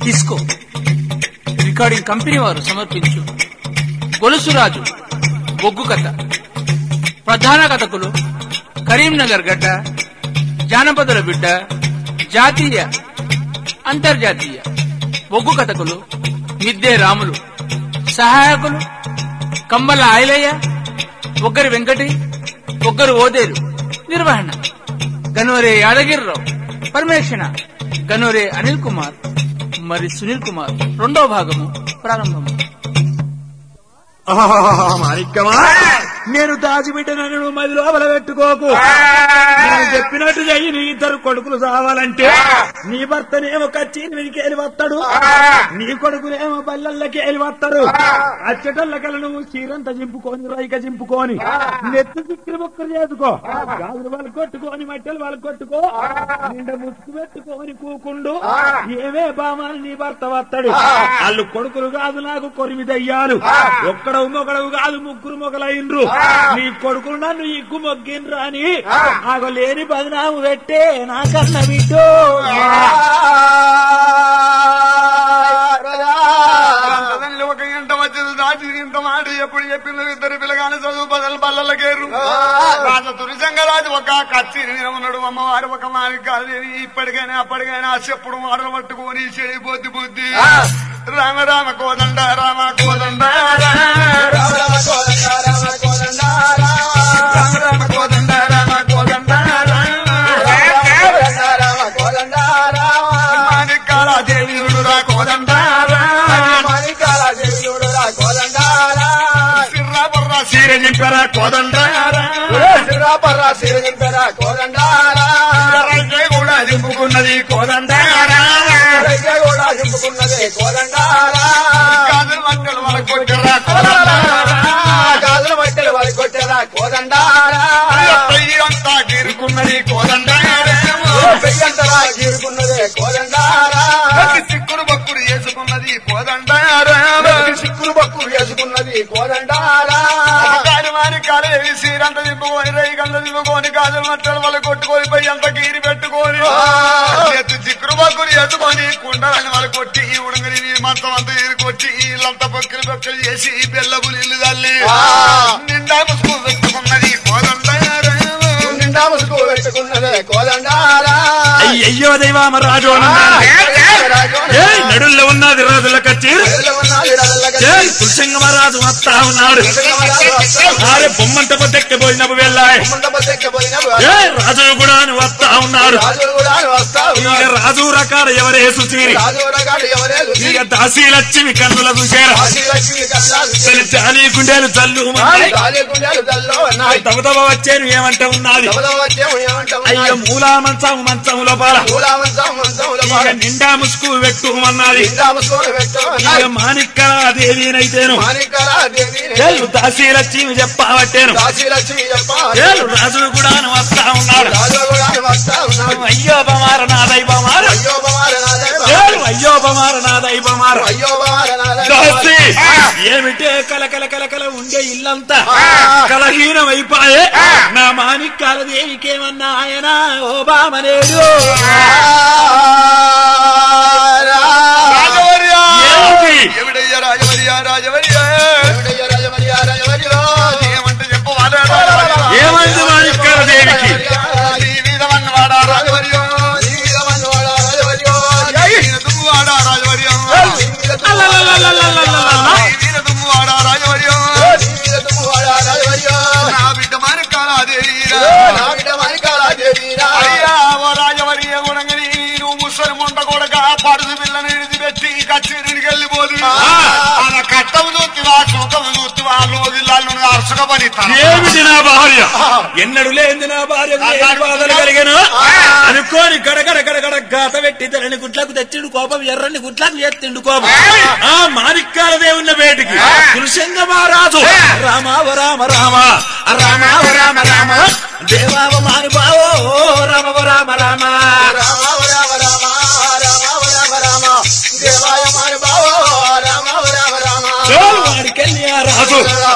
Disco recording company వారు సమర్పించు గొలుసురాజు బొగ్గు కథ ప్రధాన కథకులు కరీంనగర్ గడ్డ జానపదుల బిడ్డ జాతీయ అంతర్జాతీయ బొగ్గు కథకులు మిద్దే రాములు సహాయకులు కంబల ఆయలయ్య ఒగ్గరి వెంకటి ఒగ్గరు ఓదేలు నిర్వహణ గనోరే యాదగిరిరావు పరమేక్షణ గనోరే అనిల్ కుమార్ మరి సునీల్ కుమార్ రెండో భాగము ప్రారంభము మాణిక్యమా నేను దాచిపెట్టినని నువ్వు మది లోపల పెట్టుకోకు నేను చెప్పినట్టు చెయ్యి నీ ఇద్దరు కొడుకులు చావాలంటే నీ భర్తనేమో కచ్చి వెనికేలి వస్తాడు నీ కొడుకునేమో బల్లల్లకి వెళ్ళి వస్తాడు అచ్చటల్లకల నువ్వు చీరంత చింపుకొని రైక చింపుకొని నెత్తి చిక్కిరి ముక్కలు చేసుకో గాజులు వాళ్ళు కొట్టుకొని మట్టెలు వాళ్ళు కొట్టుకో నిండ ముసుగు పెట్టుకొని కూకుండు ఏమే బామాలు నీ భర్త వస్తాడు వాళ్ళు కొడుకులు కాదు నాకు కొరిమి దయ్యాలు ఒక్కడవు మొగడవు కాదు ముగ్గురు మొగలైండ్రు నీ కొడుకులు నన్ను ఇగ్గు మొగ్గిండ్రు అని నాకు లేని బదనాము పెట్టే నాకన్న బిడ్డు తల్లి ఒక గంట వచ్చేది దాటి ఇంత మాట ఎప్పుడు చెప్పింది ఇద్దరు పిల్లగాని చదువు బదలు బల్లలకేరు రాజు తురిసంగరాజు ఒక కచ్చి ఉన్నాడు అమ్మవారు ఒక మారి కాదు ఇప్పటికైనా అప్పటికైనా చెప్పుడు మాటలు పట్టుకొని చెడిపోద్ది బుద్ధి రామ రామ కోదండ రామ కోదండ రామ రామ కోదండ రామ కోదండ మాణిక్యాల దేవీరుడు రా కోదండ సిర్రా బుర్రా సీర నింపరా కోదండ రైతే కూడా దింపుకున్నది కోదండ కాదు మట్టలు మన కొట్టరా కోదండ అంతా గీరుకున్నది కోదండ సిక్కుడు బక్కుడు వేసుకున్నది కోదండ చిక్కులు బక్కులు వేసుకున్నది కోదండారా కాని వారి కాలు సీరంత దింపుకొని రై గంట దింపుకొని కాదు మట్టలు వాళ్ళు కొట్టుకొని పోయి అంత గీరి పెట్టుకొని ఎత్తు చిక్కుడు బక్కుడు వేసుకొని కుండలని వాళ్ళు కొట్టి ఈ ఉడంగని ఈ మంచం అంతా ఈరు కొట్టి వీళ్ళంతా పక్కలు పక్కలు చేసి ఈ బెల్లపు నీళ్లు తల్లి నిండా ముసుగు పెట్టుకున్నది కోదండ నిండా ముసుగు పెట్టుకున్నదే కోదండారా అయ్యో దైవామ రాజు ఏయ్ నడుల్లో ఉన్నది రాజుల కచ్చి ఏయ్ పురుషంగమరాజు వస్తా ఉన్నాడు ఆరే బొమ్మంట పొద్దెక్కిపోయినప్పుడు వెళ్ళాయి ఏ రాజు కూడా వస్తా ఉన్నాడు ఇక రాజు రకాల ఎవరే సుచీరి ఇక దాసీ లక్ష్మి కన్నుల చూసారా జాలి గుండెలు జల్లు తమ తమ వచ్చేను ఏమంట ఉన్నది అయ్య మూలా మంచం మంచం లోపల ఇక నిండా ముసుగు పెట్టుమన్నది ఇక మాణిక్కల దేవినైతేను ఏళ్ళు దాసీ లక్ష్మి చెప్పవట్టేను ఏళ్ళు రాజు కూడా వస్తా ఉన్నాడు అయ్యో బమార నా దైవమార ఏళ్ళు అయ్యో బమార నా దైవమార దాసి ఏమిటే కల కల కల కల ఉండే ఇల్లంతా కలహీనం అయిపోయే నా మాణిక్యాల దేవికేమన్నా ఆయన ఓ బామనేడు రాజవర్యా ఏమిటి? ఎవడయ్యా రాజవర్యా రాజవర్యా ఏమంటే చెప్పవాడా ఏమైంది మాణిక్యాల దేవికి ఈ వీరవన్నవాడా రాజవర్యా ఈయన దుమ్మువాడా రాజవర్యా అల్లల్లల్లల్లల్లల్లల్ల. ఈ వీర దుమ్మువాడా రాజవర్యా నా బిడ్డ మానకాలాదేవీరా అయ్యా ఓ రాజవర్య గుణంగని నువ్వు ముసలి ముండ కూడా పడుసు పిల్లని విడిచిపెట్టి కచ్చేరికి వెళ్ళిపోదు ఆమె కట్టము చూస్తువా సుఖము చూస్తువా లోజిల్లాలు అరుసుక పని ఏమిటి నా భార్య ఎన్నడు లేని నా భార్య బాధలు కలిగాను అనుకోని గడగడ గడగడ గాత పెట్టి తెలని గుట్లకు తెచ్చిండు కోపం ఎర్రని గుట్లకు ఎత్తిండు కోపం ఆ మాణిక్యాల దేవున్న వేటికి కులశంగ మహారాజు రామావ రామ రామ రామావ రామ రామ దేవావ మాని బావో రామవ రామ రామ వాడికెళ్ళి ఆ రాజు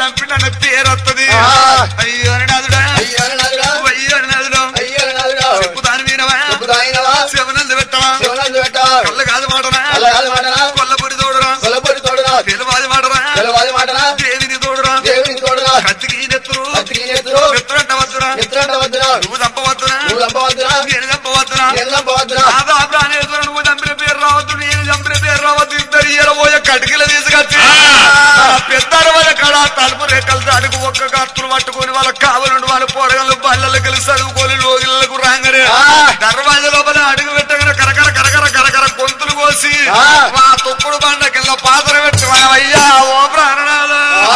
చంపిన పేరు వస్తుంది ఆ. అయ్యో నాదుడా అయ్యో నాదుడా అయ్యో నాదుడా అయ్యో నాదుడా చెప్పు దాని మీనవా చెప్పుదాయినవా శివనంద పెట్టవా శివనందు పెట్టా కళ్ళ కాదు మాటరా అల్ల కాదు మాటనా కొల్లపొడి తోడురా కొలపొడి తోడునా పిలవాది మాటరా పిలవాలి మాటనా దేవిని తోడురా దేవుని తోడునా కత్తికి నెత్తురు కత్తికి నెత్తురు నెత్తురంట వద్దురా నిద్రంట వద్దునా నువ్వు చంపవద్దురా నువ్వు చంపవద్దునా నేను చంపవద్దురా నేను చంపవద్దునా రాధా ప్రాణేశ్వర నువ్వు చంపిన పేరు రావద్దు నేను చంపిన పేరు రావద్దు ఇద్దరు ఈరబోయే కటికలు తీసుకొచ్చి పెద్దల వాళ్ళ కళ తలుపు రేఖలు దానికి ఒక్క కత్తులు పట్టుకొని వాళ్ళ కావలుండి వాళ్ళ పోరగాళ్ళు బల్లలు కలిసి చదువుకొని లోగిళ్ళకు రాగానే ఆ. దర్వాజ లోపల అడుగు పెట్టగానే కరకర కరకర కరకర గొంతులు కోసి ఆ. మా తుప్పుడు బండ కింద పాత్ర పెట్టి అయ్యా ఓ ప్రాణనాథ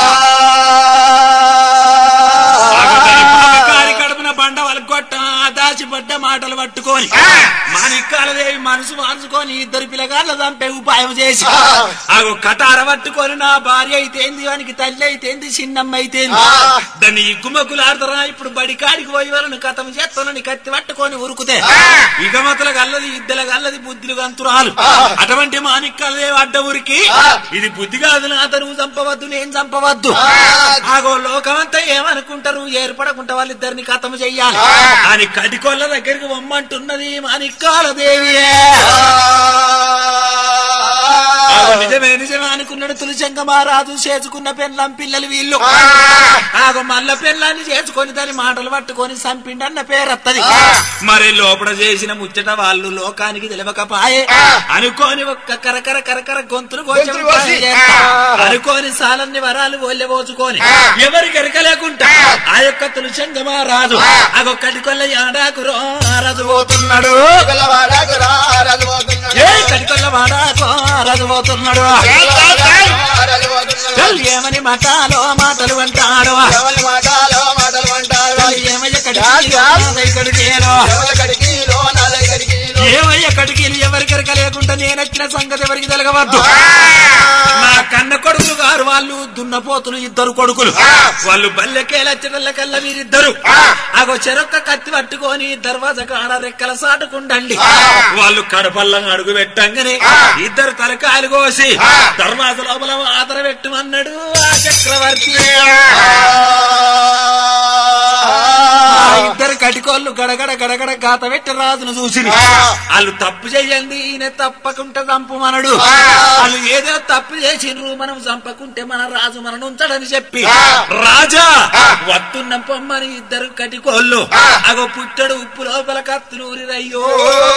కారి కడుపున బండ వలకొట్ట దాచిపడ్డ మాటలు పట్టుకొని మాణిక్కాలదేవి మనసు మార్చుకొని ఇద్దరు పిల్లగాళ్ళ చంపే ఉపాయం చేసి ఆగో కటార పట్టుకొని నా భార్య అయితేంది వానికి తల్లి అయితేంది చిన్నమ్మ అయితేంది దాన్ని ఇగ్గుమకులాడతారా ఇప్పుడు బడి కాడికి పోయి వాళ్ళని కథం చేస్తానని కత్తి పట్టుకొని ఉరుకుతే ఇగమతల గల్లది ఇద్దల గల్లది బుద్ధులు గంతురాలు అటువంటి మాణిక్కాలదేవి అడ్డ ఉరికి ఇది బుద్ధి కాదు నా నువ్వు చంపవద్దు నేను చంపవద్దు ఆగో లోకమంతా ఏమనుకుంటారు ఏర్పడకుండా వాళ్ళిద్దరిని కథం చెయ్యాలి అని కటికొల్ల దగ్గరికి వమ్మంటున్నది మాణిక్కాల దేవియే ఆగో నిజమే నిజమే అనుకున్నాడు తులసంగ మహారాజు చేసుకున్న పెళ్ళం పిల్లలు వీళ్ళు ఆగో మల్ల పెళ్ళాన్ని చేసుకొని దాని మాటలు పట్టుకొని సంపిండన్న పేరత్తది మరి లోపల చేసిన ముచ్చట వాళ్ళు లోకానికి తెలియకపాయే అనుకోని ఒక్క కరకర కరకర గొంతులు కొంచెం గొంతులు కోసి. అనుకోని సాలన్ని వరాలు ఒళ్ళెబోచుకొని ఎవరికి ఎరకలేకుండా ఆ యొక్క తులసంగ మహారాజు అగొక్కటి కొల్ల యాడాకు రాజు పోతున్నాడు పిల్లవాడాకు రా రాజుపోతున్నాడు ఏ కటికొల్ల వాడాకో రాజు పోతున్నాడు రాజుపోతున్నాడు చల్ ఏమని మాటలో మాటలు అంటాడు ఎవరి మాటలో మాటలు అంటారు చల్ ఏమయ్య కడికేలో ఎవరి కడికిలో నా దగ్గరికి ఏమయ్య కడికీలు ఎవరికెరక లేకుండా నేనెచ్చిన సంగతి ఎవరికి తెలగవద్దు నా కన్న కొడుకులు గారు వాళ్ళు దున్నపోతులు ఇద్దరు కొడుకులు వాళ్ళు బల్లెకేలచ్చటల్లకల్లా వీరిద్దరు అగో చెరొక్క కత్తి పట్టుకొని దర్వాజా కాడ రెక్కల సాటుకుండండి వాళ్ళు కడపల్లం అడుగు పెట్టంగానే ఇద్దరు తలకాయలు కోసి దర్వాజ లోపల ఆదర పెట్టమన్నాడు ఆ చక్రవర్తి ఆ ఇద్దరు కటికోళ్ళు గడగడ గడగడ గాత పెట్టి రాజును చూసి వాళ్ళు తప్పు చెయ్యండి ఈయన తప్పకుంటే చంపమనడు వాళ్ళు ఏదో తప్పు చేసిండ్రు మనం చంపకుంటే మన రాజు మన ఉంచడని చెప్పి రాజా వత్తున్న పొమ్మని ఇద్దరు కటికోళ్ళు అగో పుట్టడు ఉప్పు లోపల కత్తునూరిరయ్యో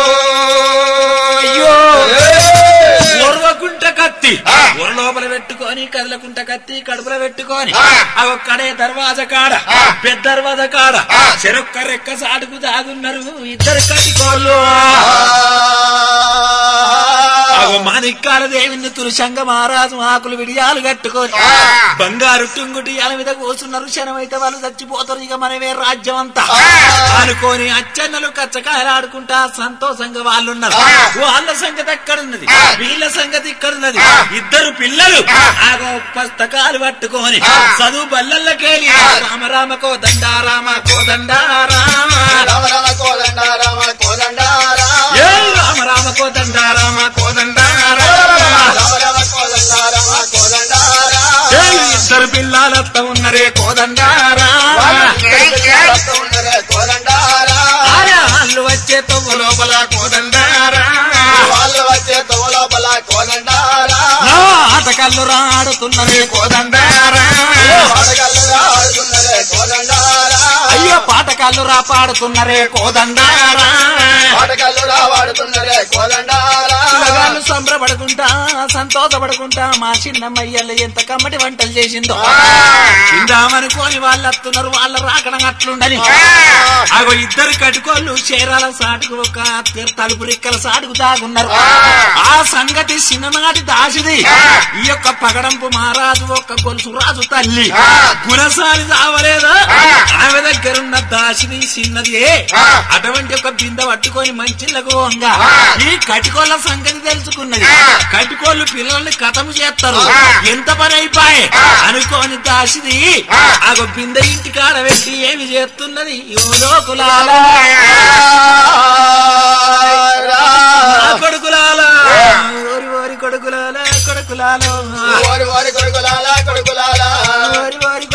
అయ్యో ఒరవకుంట కత్తి ఒర లోపల పెట్టుకొని కదలకుంట కత్తి కడుపులో పెట్టుకొని అగో కడే దర్వాజ కాడ పెద్ద దర్వాజ కాడ చెరొక్క రెక్క సాటుకు దాగున్నారు ఇద్దరు కటికోళ్ళు అగో మాణిక్కాల దేవిని తులసంగ మహారాజు ఆకులు విడియాలు కట్టుకొని బంగారు టుంగుటియాల మీద కూర్చున్నారు క్షణమైతే వాళ్ళు చచ్చిపోతారు ఇక మనమే రాజ్యం అంతా అనుకోని అచ్చన్నలు కచ్చకాయలు ఆడుకుంటా సంతోషంగా వాళ్ళు ఉన్నారు వాళ్ళ సంగతి ఎక్కడున్నది వీళ్ళ సంగతి ఇక్కడున్నది ఇద్దరు పిల్లలు ఆగో పుస్తకాలు పట్టుకొని చదువు బల్లల్లకేలి రామ రామ కోదండా రామ కోదండా రామ రామ రామ కోదండ రామ కోదండ ఏ రామ రామ కోదండా రామ కోదండా రామ రామ రామ కోదండ రామ కోదండ ఏ ఇద్దరు పిల్లలత్త ఉన్నరే కోదండారా కోదండ వాళ్ళు వచ్చే తొవ్వు లోపల కోదండారా వాళ్ళు వచ్చే తోలోపల కోదండ నా ఆటకల్లు రాడుతున్నరే కోదండారా వాడగల్లు ఆడుతున్నదే కోదండ అయ్యో పాటకాళ్ళు రా పాడుతున్నరే కోదండారా వాడగల్లు వాడుతున్నదే కోదండ పిల్లగాళ్ళు సంబరపడుకుంటా సంతోషపడుకుంటా మా చిన్నమ్మయ్యలు ఎంత కమ్మటి వంటలు చేసిందో తిందామనుకోని వాళ్ళు వస్తున్నారు వాళ్ళ రాకడం అట్లుండని అగో ఇద్దరు కట్టుకోళ్ళు చీరాల సాటుకు ఒక తలుపు రిక్కల సాటుకు దాగున్నారు ఆ సంగతి చిన్ననాటి దాసిది ఈ యొక్క పగడంపు మహారాజు ఒక్క గొలుసు రాజు తల్లి గుణసాలి దావలేదా ఆమె దగ్గరున్న దాసిది చిన్నది అటువంటి ఒక బిందె పట్టుకొని మంచిళ్ళకు వంగా ఈ కటికోళ్ళ సంగతి తెలుసుకున్నది కటికోళ్ళు పిల్లల్ని కథము చేస్తారు ఎంత పని అయిపోయి అనుకోని దాసిది ఆ బిందె ఇంటి కాడ పెట్టి ఏమి చేస్తున్నది యువలోకులాల నా కొడుకులాలా ఓరి ఓరి కొడుకులాల కొడుకులాలో వారి వారి కొడుకులాల కొడుకులాల ఓరి ఓరి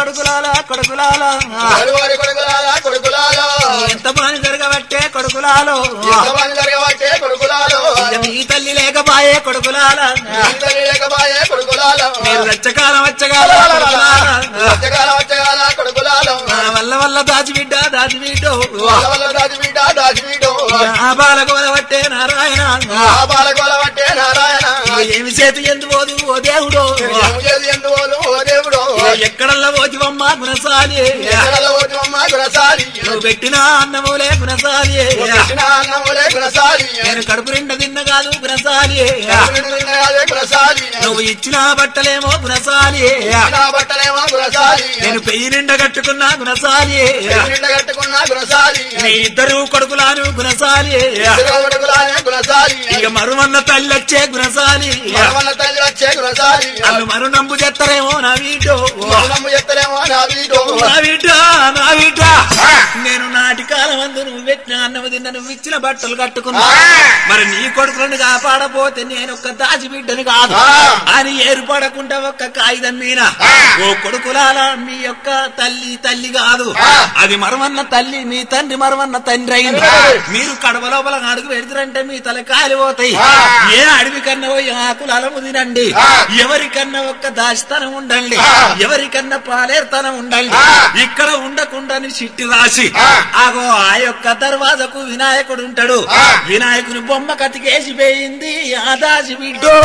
కొడుకులాలో నలుగురి కొడుకులారా కొడుకులాలో ఎంత పని జరగబట్టే కొడుకులాలో ఎంతమంది జరగబట్టే కొడుకులాలో ఇక మీ తల్లి లేకపాయే కొడుకులాలో ఇంతని లేకపాయే కొడుకులాలో మీరు రచ్చకాలం వచ్చగాల వచ్చగాల వచ్చగాల కొడుకులాలో వల్ల వల్ల దాచిబిడ్డ దాచిబిడ్డ వాళ్ళ వల్ల దాచిబిడ్డ దాచిబిడ్డ ఆ బాలకు వలవట్టే నారాయణ ఆ బాలకోల పట్టే నారాయణ ఏమి చేతి ఎందు పోదు ఓ దేవుడు ఏం చేసి ఎందువోలు ఓ దేవుడు ఎక్కడల్లా పోతివమ్మ గుణసాలి ఎక్కడల ఓటివమ్మ గుణసాలి నువ్వు పెట్టిన అన్నములే గుణసాలి కృష్ణ అన్నములే గుణసాలి నేను కడుపు నిండా తిన్న కాదు గుణసాలి అదే గుణసాలి నువ్వు ఇచ్చిన బట్టలేమో గుణసాలి నా బట్టలేమో గుణసాలి నేను పెయ్యి నిండా కట్టుకున్నా గుణసాలి నిండ కట్టుకున్న గుణసాలి నీ ఇద్దరు కొడుకులాను గుణసాలి కొడుకులానే గుణసాలి ఇక మరుమన్న తల్లి వచ్చే గుణసాలి వల్ల తల్లి వచ్చే గుణసాలి వాళ్ళు మరు నంబు చేస్తారేమో నా వీటో మరణము ఎత్తలేమో నా వీడు నా వీటా నా వీటా నేను నాటి కాలం అందు నువ్వు పెట్టిన అన్నము తిన్న నువ్వు ఇచ్చిన బట్టలు కట్టుకున్నా మరి నీ కొడుకులను కాపాడపోతే నేను ఒక్క దాచి బిడ్డని కాదు అని ఏర్పడకుండా ఒక్క కాగితం మీద ఓ కొడుకులాల మీ యొక్క తల్లి తల్లి కాదు అది మరమన్న తల్లి మీ తండ్రి మరమన్న తండ్రి అయింది మీరు కడవ లోపల అడుగు పెడతారంటే మీ తల కాలిపోతాయి ఏ అడవి కన్నా పోయి ఆకులు అలము తినండి ఎవరికన్నా ఒక్క దాచితనం ఉండండి ఎవరికన్నా పాలేరుతనం ఉండండి ఇక్కడ ఉండకుండా అని చిట్టి రాసి ఆగో ఆ యొక్క దర్వాజకు వినాయకుడు ఉంటాడు వినాయకుని బొమ్మ కతికేసిపోయింది ఆ దాసి బిడ్డో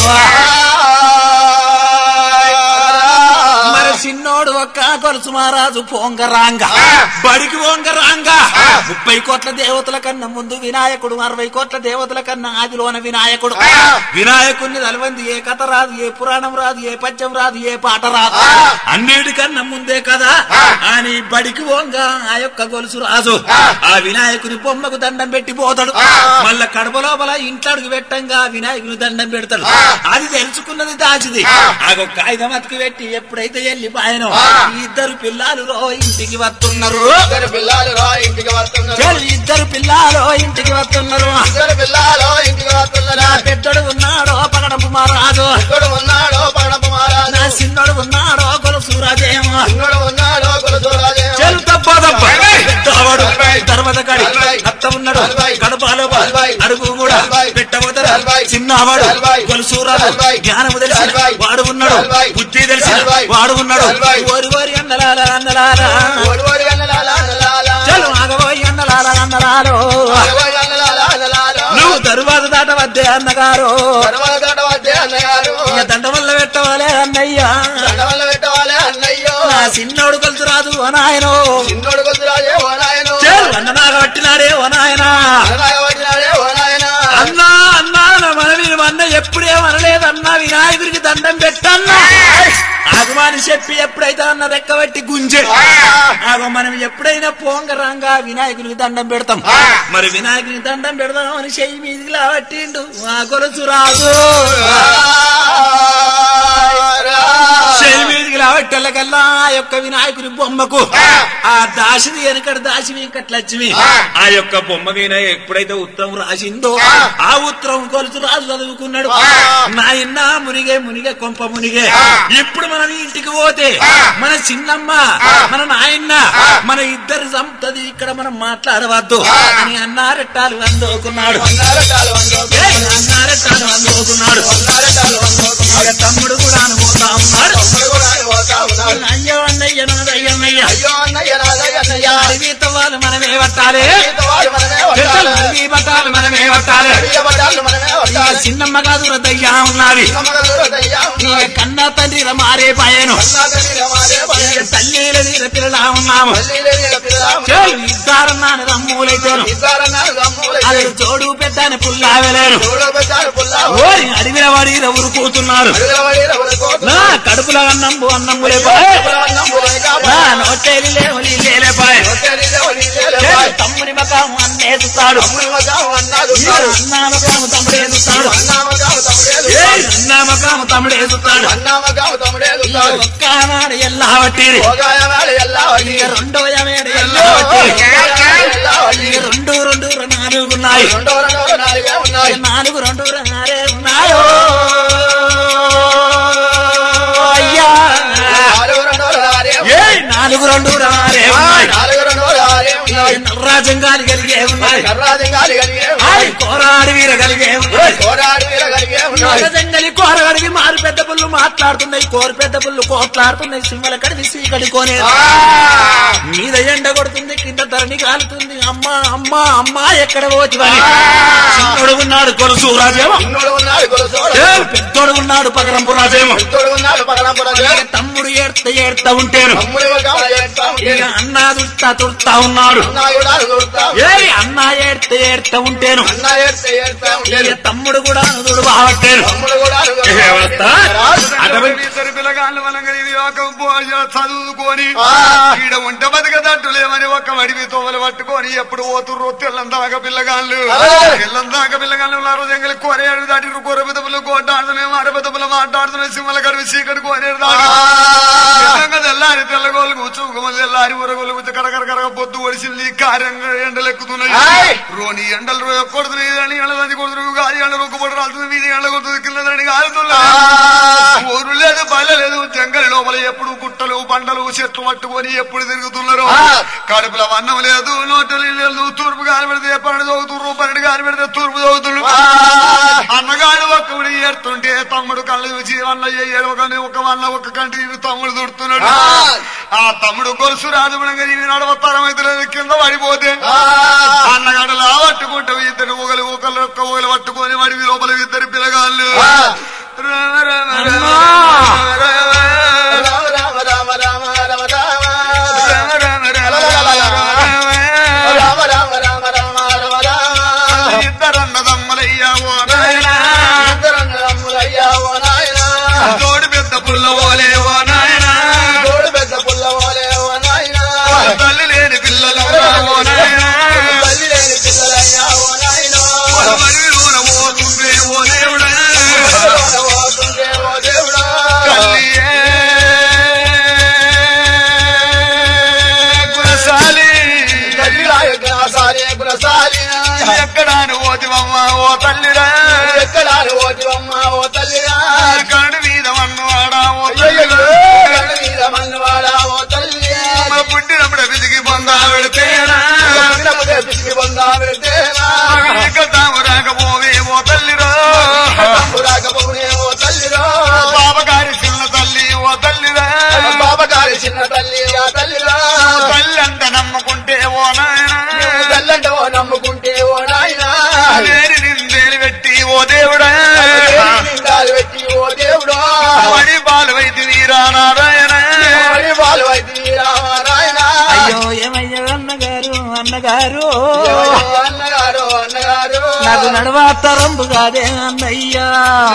మరి చిన్నోడు ఒక్క గొలుసు మహారాజు పొంగరాంగ బడికి పొంగరాంగ ముప్పై కోట్ల దేవతల కన్నా ముందు వినాయకుడు అరవై కోట్ల దేవతల కన్నా ఆదిలోన వినాయకుడు వినాయకుడిని తలవంది ఏ కథ రాదు ఏ పురాణం రాదు ఏ పద్యం రాదు ఏ పాట రాదు అన్నిటికన్నా ముందే కదా అని బడికి పోంగ ఆ యొక్క గొలుసు రాజు ఆ వినాయకుని బొమ్మకు దండం పెట్టి పోతాడు మళ్ళా కడప లోపల ఇంట్లోకి పెట్టంగా వినాయకుని దండం పెడతాడు అది తెలుసుకున్నది దాచిది ఆగో కాగితం అతికి పెట్టి ఎప్పుడైతే వెళ్ళిపోయానో ఈ ఇద్దరు పిల్లలు రో ఇంటికి వస్తున్నారు ఇద్దరు పిల్లలు రా ఇంటికి వస్తున్నారు చెల్ ఇద్దరు పిల్లలు ఇంటికి వస్తున్నారు ఇద్దరు పిల్లలు ఇంటికి నా వస్తున్నారా పెద్దడు ఉన్నాడో పగడంపు మహారాజు ఇక్కడ ఉన్నాడో పడప మహారాజు నా చిన్నడు ఉన్నాడో గొలుసు రాజేమో ఇక్కడ ఉన్నాడో కొలుసూరాజే చెల్ తప్ప తప్ప పెద్దవాడు తర్వాత కాడి అత్త ఉన్నాడు కడపాలో అడుగు కూడా పెట్టబోతారు చిన్నవాడు గొలుసూరాడు జ్ఞానము తెలిసిన వాడు ఉన్నాడు బుద్ధి తెలిసిన వాడు ఉన్నాడు ఓరి ఓరి అన్నలాల అన్నలాల ఓడి ఓడి అన్నలాల అన్నలాల. చలు ఆగబోయి అన్నలాల అన్నలాలో అరవై అన్నలాల అన్నలాల. నువ్వు తరువాత దాటవద్దే అన్నగారు తర్వాత దాట వద్దే అన్నగారు ఇక దండ వల్ల పెట్టవాలే అన్నయ్యా దండ వల్ల పెట్టవాలే అన్నయ్యో నా చిన్నోడు కలిసి రాదు ఓ నాయనో చిన్నోడు కొద్దురాజే ఓ నాయను చల్ అన్ననాగ పట్టినాడే ఓ నాయనా అన్నగాయ పట్టినాడే ఓ నాయన అన్నా అన్నా నా మనవి అన్న ఎప్పుడేమనలేదన్నా వినాయకుడికి దండం పెట్టన్నా ఆగమాని చెప్పి ఎప్పుడైతే అన్న రెక్కబట్టి గుంజే ఆగో మనం ఎప్పుడైనా పోంగరాంగా వినాయకునికి దండం పెడతాం మరి వినాయకునికి దండం పెడదాం అని చెయ్యి మీదికి లాబట్టిండు ఆ గొలుసు రాదు చెయ్యి మీదికి లాబట్టెళ్ళకల్లా ఆ యొక్క వినాయకుని బొమ్మకు ఆ దాసిది వెనకటి దాసి వెంకట్లక్ష్మి ఆ యొక్క బొమ్మ మీద ఎప్పుడైతే ఉత్తరం రాసిందో ఆ ఉత్తరం కొలుసు రాజు చదువుకున్నాడు నాయన్న మునిగే మునిగే కొంప మునిగే ఇప్పుడు మనం ఇంటికి పోతే మన చిన్నమ్మ మన నాయన్న మన ఇద్దరు సంతది ఇక్కడ మనం మాట్లాడవద్దు అని అన్నారెట్టాలు అందుకున్నాడు ఏయ్, అన్నారెట్టాలు అందుకున్నాడు ఇక తమ్ముడు కూడా అనుకుంటా ఉన్నాడు అయ్యో అన్నయ్య నాదయ్యన్నయ్య అయ్యో అన్నయ్య నాదయ్య అన్నయ్య అడిగిత వాళ్ళు మనమే పట్టాలి వాళ్ళు మనమే పెద్దలు వడ్డాలి. అడిగి పట్టాలి మనమే పట్టాలి అడిగే పడ్డాలు మనమే ఇక వడ్డాలి. చిన్నమ్మ కాదు రద్దయ్యా ఉన్నది నమ్మగలరు దయ్యా ఇక ఉన్నది. కన్నా తండ్రి మారే పాయను నా తల్లి రమాదే పడే. ఇక తల్లి వీర పిల్లలా ఉన్నాము తల్లి లేని పిల్లలా ఉన్నది. చేయి ఇద్దారన్నాను రమ్ములైతేను ఇద్దరన్నారు గమ్ములైతే. అది తోడు పెద్దని పుల్లావలేను చూడు పెట్టారు పుల్లా. ఓరి అడవిల వాడి ఊరుకుతున్నారు అడుగుల పడి రవులుకోకు. నా కడుపుల అన్నంబు అన్నంబులే నమ్ములేక నా నోటేలి లేవు నీళ్ళే పాయ ఒక్కరి దేవుని లేలే. తమ్ముని మకాము అన్నేస్తాడు తమ్ముడి మగాము అన్నాడు అన్నా మకాము తమ్ముడేస్తాడు అన్నా మగాము తమ్ముడేదు అన్నా మకాము తమ్ముడేస్తాడు అన్నా మగాము తమ్ముడేదు ఒక్కనాడు ఎల్లా పట్టిరి భోగాయవాడు ఎల్లా వడి. ఇక రెండో యమేడు ఎల్లా పట్టిరి ఎల్లా వడి. ఇక రెండు రెండు నాలుగున్నాయి రెండో రెండో నాలుగే ఉన్నాయి నాలుగు రెండు నారే ఉన్నాయో అయ్యా నాలుగు రెండో నాలుగే ఏ నాలుగు నాలుగు రెండు రారే ఉన్నాయి నాలుగు రెండు ఆరే ఉన్నాయి నర్రాజం గాలి కలిగే ఉన్నాయి నర్రాజం గాలి కలిగే ఆయ్ ఉన్నాయి కోరాడి వీర కలిగే ఉన్నాయి కోరాడు వీర కలిగే ఉన్నాయి జంగలి కోరగడివి మారు పెద్ద పుల్లు మాట్లాడుతున్నాయి కోరు పెద్ద పుల్లు కోట్లాడుతున్నాయి సింహల కడివి సీకడి కోనే మీద ఎండ కొడుతుంది కింద ధరణి కాలుతుంది అమ్మా అమ్మా అమ్మా ఎక్కడ పోతివని చిన్నోడు ఉన్నాడు కొలుసు రాజేమో చిన్నోడు ఉన్నాడు కొలసోడు ఏ, పెద్దోడు ఉన్నాడు పగరంపు రాజేమో పెద్దోడు ఉన్నాడు పగడంపురం ఇక తమ్ముడు ఏడ్త ఏడ్త ఉంటేను తమ్ముడు గమన చేస్తా ఉంటే ఇక అన్న దుస్తా తుడతా ఉన్నాడు అన్నా కూడా చూస్తా ఏ అన్న ఏడ్త ఏడ్త ఉంటేను అన్న ఏడ్తే ఏడ్తా ఉంటే ఇక తమ్ముడు కూడా దుడు బావట్టేను తమ్ముడు కూడా ఏమవుతా? అటువంటి ఇద్దరు పిల్లగాళ్ళు వలంగా ఇది ఒక బోయ చదువుకొని ఆ. ఈడ ఉంట బతకదట్టులేమని ఒక వడివి తోవలు పట్టుకొని ఎప్పుడు పోతుర్రు తెల్లందాక పిల్లగాళ్ళు ఆ. తెల్లందాక పిల్లగాళ్ళు ఉన్నారు జంగలి కోరేడు దాటి కొర పెదవులు కోటాడుతున్నాయి మార పెదవులు మాట్లాడుతున్నాయి సింహల కడివి చీకటి కోరేడు దాటి నిజంగా తెల్లారి తెల్లగోళ్ళు కూర్చోమని తెల్లారి ఉరగోళ్ళు కూర్చో కరకర కరగ పొద్దు ఒడిసింది కార్యంగా ఎండలు ఎక్కుతున్నాయి ఆయ్. రోని ఎండలు రో- కొడుతున్నాయి అని ఎండలని కొడుతున్నాయి గాలి ఎండ రొక్కుబడి రాలుతుంది వీధి ఎండ కొడుతుంది కింద కాలుతున్నాయి ఊరు లేదు బయలు లేదు జంగలి లోపల ఎప్పుడు గుట్టలు పంటలు చెట్లు పట్టుకొని ఎప్పుడు తిరుగుతున్నారు ఆ. కడుపులో అన్నం లేదు నోటలు లేదు తూర్పు గాలి పెడితే పన్నెండు చదువుతున్నారు పన్నెండు గాలి పెడితే తూర్పు చదువుతున్నారు అన్నగాడు ఒక్కడు ఏడుతుంటే తమ్ముడు కళ్ళు చూసి వల్ల ఏడు ఒక ఒక వల్ల ఒక కంటి నీరు తమ్ముడు దుడుతున్నాడు ఆ. ఆ తమ్ముడు గొలుసు రాజుమణంగా నీవి నడవతారం అయితే లేదు కింద పడిపోతే అన్నగాడు లా పట్టుకుంటావు ఇద్దరు ఒకరు ఒకరు ఒక్క ఒకరు పట్టుకొని వాడి లోపల ఇద్దరు పిల్లగాళ్ళు ఆ. రామ రామ రామ అమ్మా. రామ రామ రామ రామ రామ రామ రామ రామ రామ రామ రామ రామ రామ రామ రామ రామ రామ ఇద్దరన్నదమ్మలయ్యా ఓ నాయనా ఇద్దరన్నదమ్ములయ్యా ఓ నాయనా తోడు పెద్ద పుల్ల ఓలే ఓ నాయనా తోడు పెద్ద పుల్లవోలే ఓ నాయనా తల్లి లేని పిల్లలు ఓ నాయనా తల్లి లేని పిల్లలయ్యా ఓ నాయనా మరి ఊర పోతుందే ఓ దేవుడా పోతుండే ఓ దేవుడా తల్లియే గుణశాలి తల్లి రాయసారి గుణసారి ఎక్కడాను ఓతివమ్మ ఓ తల్లిరా ఎక్కడ ఓటివమ్మ ఓ తల్లిరా కడు మీద మన్నువాడా ఓ అయ్యయ్యో, తల్లిరా కళ్ళు మీద మన్నువాడా ఓ తల్లి మా పుట్టినప్పుడు విసిగి పొందా పెడితేనా పుట్టినప్పుడే పిసికి పొందా పెడితేనా తాము రాకపోవే ఓ తల్లిరా తమ్ము రాకపోనే ఓ తల్లిరా పాపగారి చిన్న తల్లి ఓ తల్లిరా బాబగారి చిన్న తల్లి ఆ తల్లిరా తల్లి అంట నమ్ముకుంటే ఓ నాయన తల్లంట ఓ నమ్ముకుంటే ఓ నాయనా లేని నిందేలు పెట్టి ఓ దేవుడా నిండాలు పెట్టి ఓ దేవుడా వడి బాలు వైద్య వీరా నారాయణ మరి వాళ్ళు అయితే రామ నాయనా అయ్యో ఏమయ్యో అన్నగారు అన్నగారు అన్నగారు అన్నగారు నాకు నడవాతరంబు కాదే అన్నయ్యా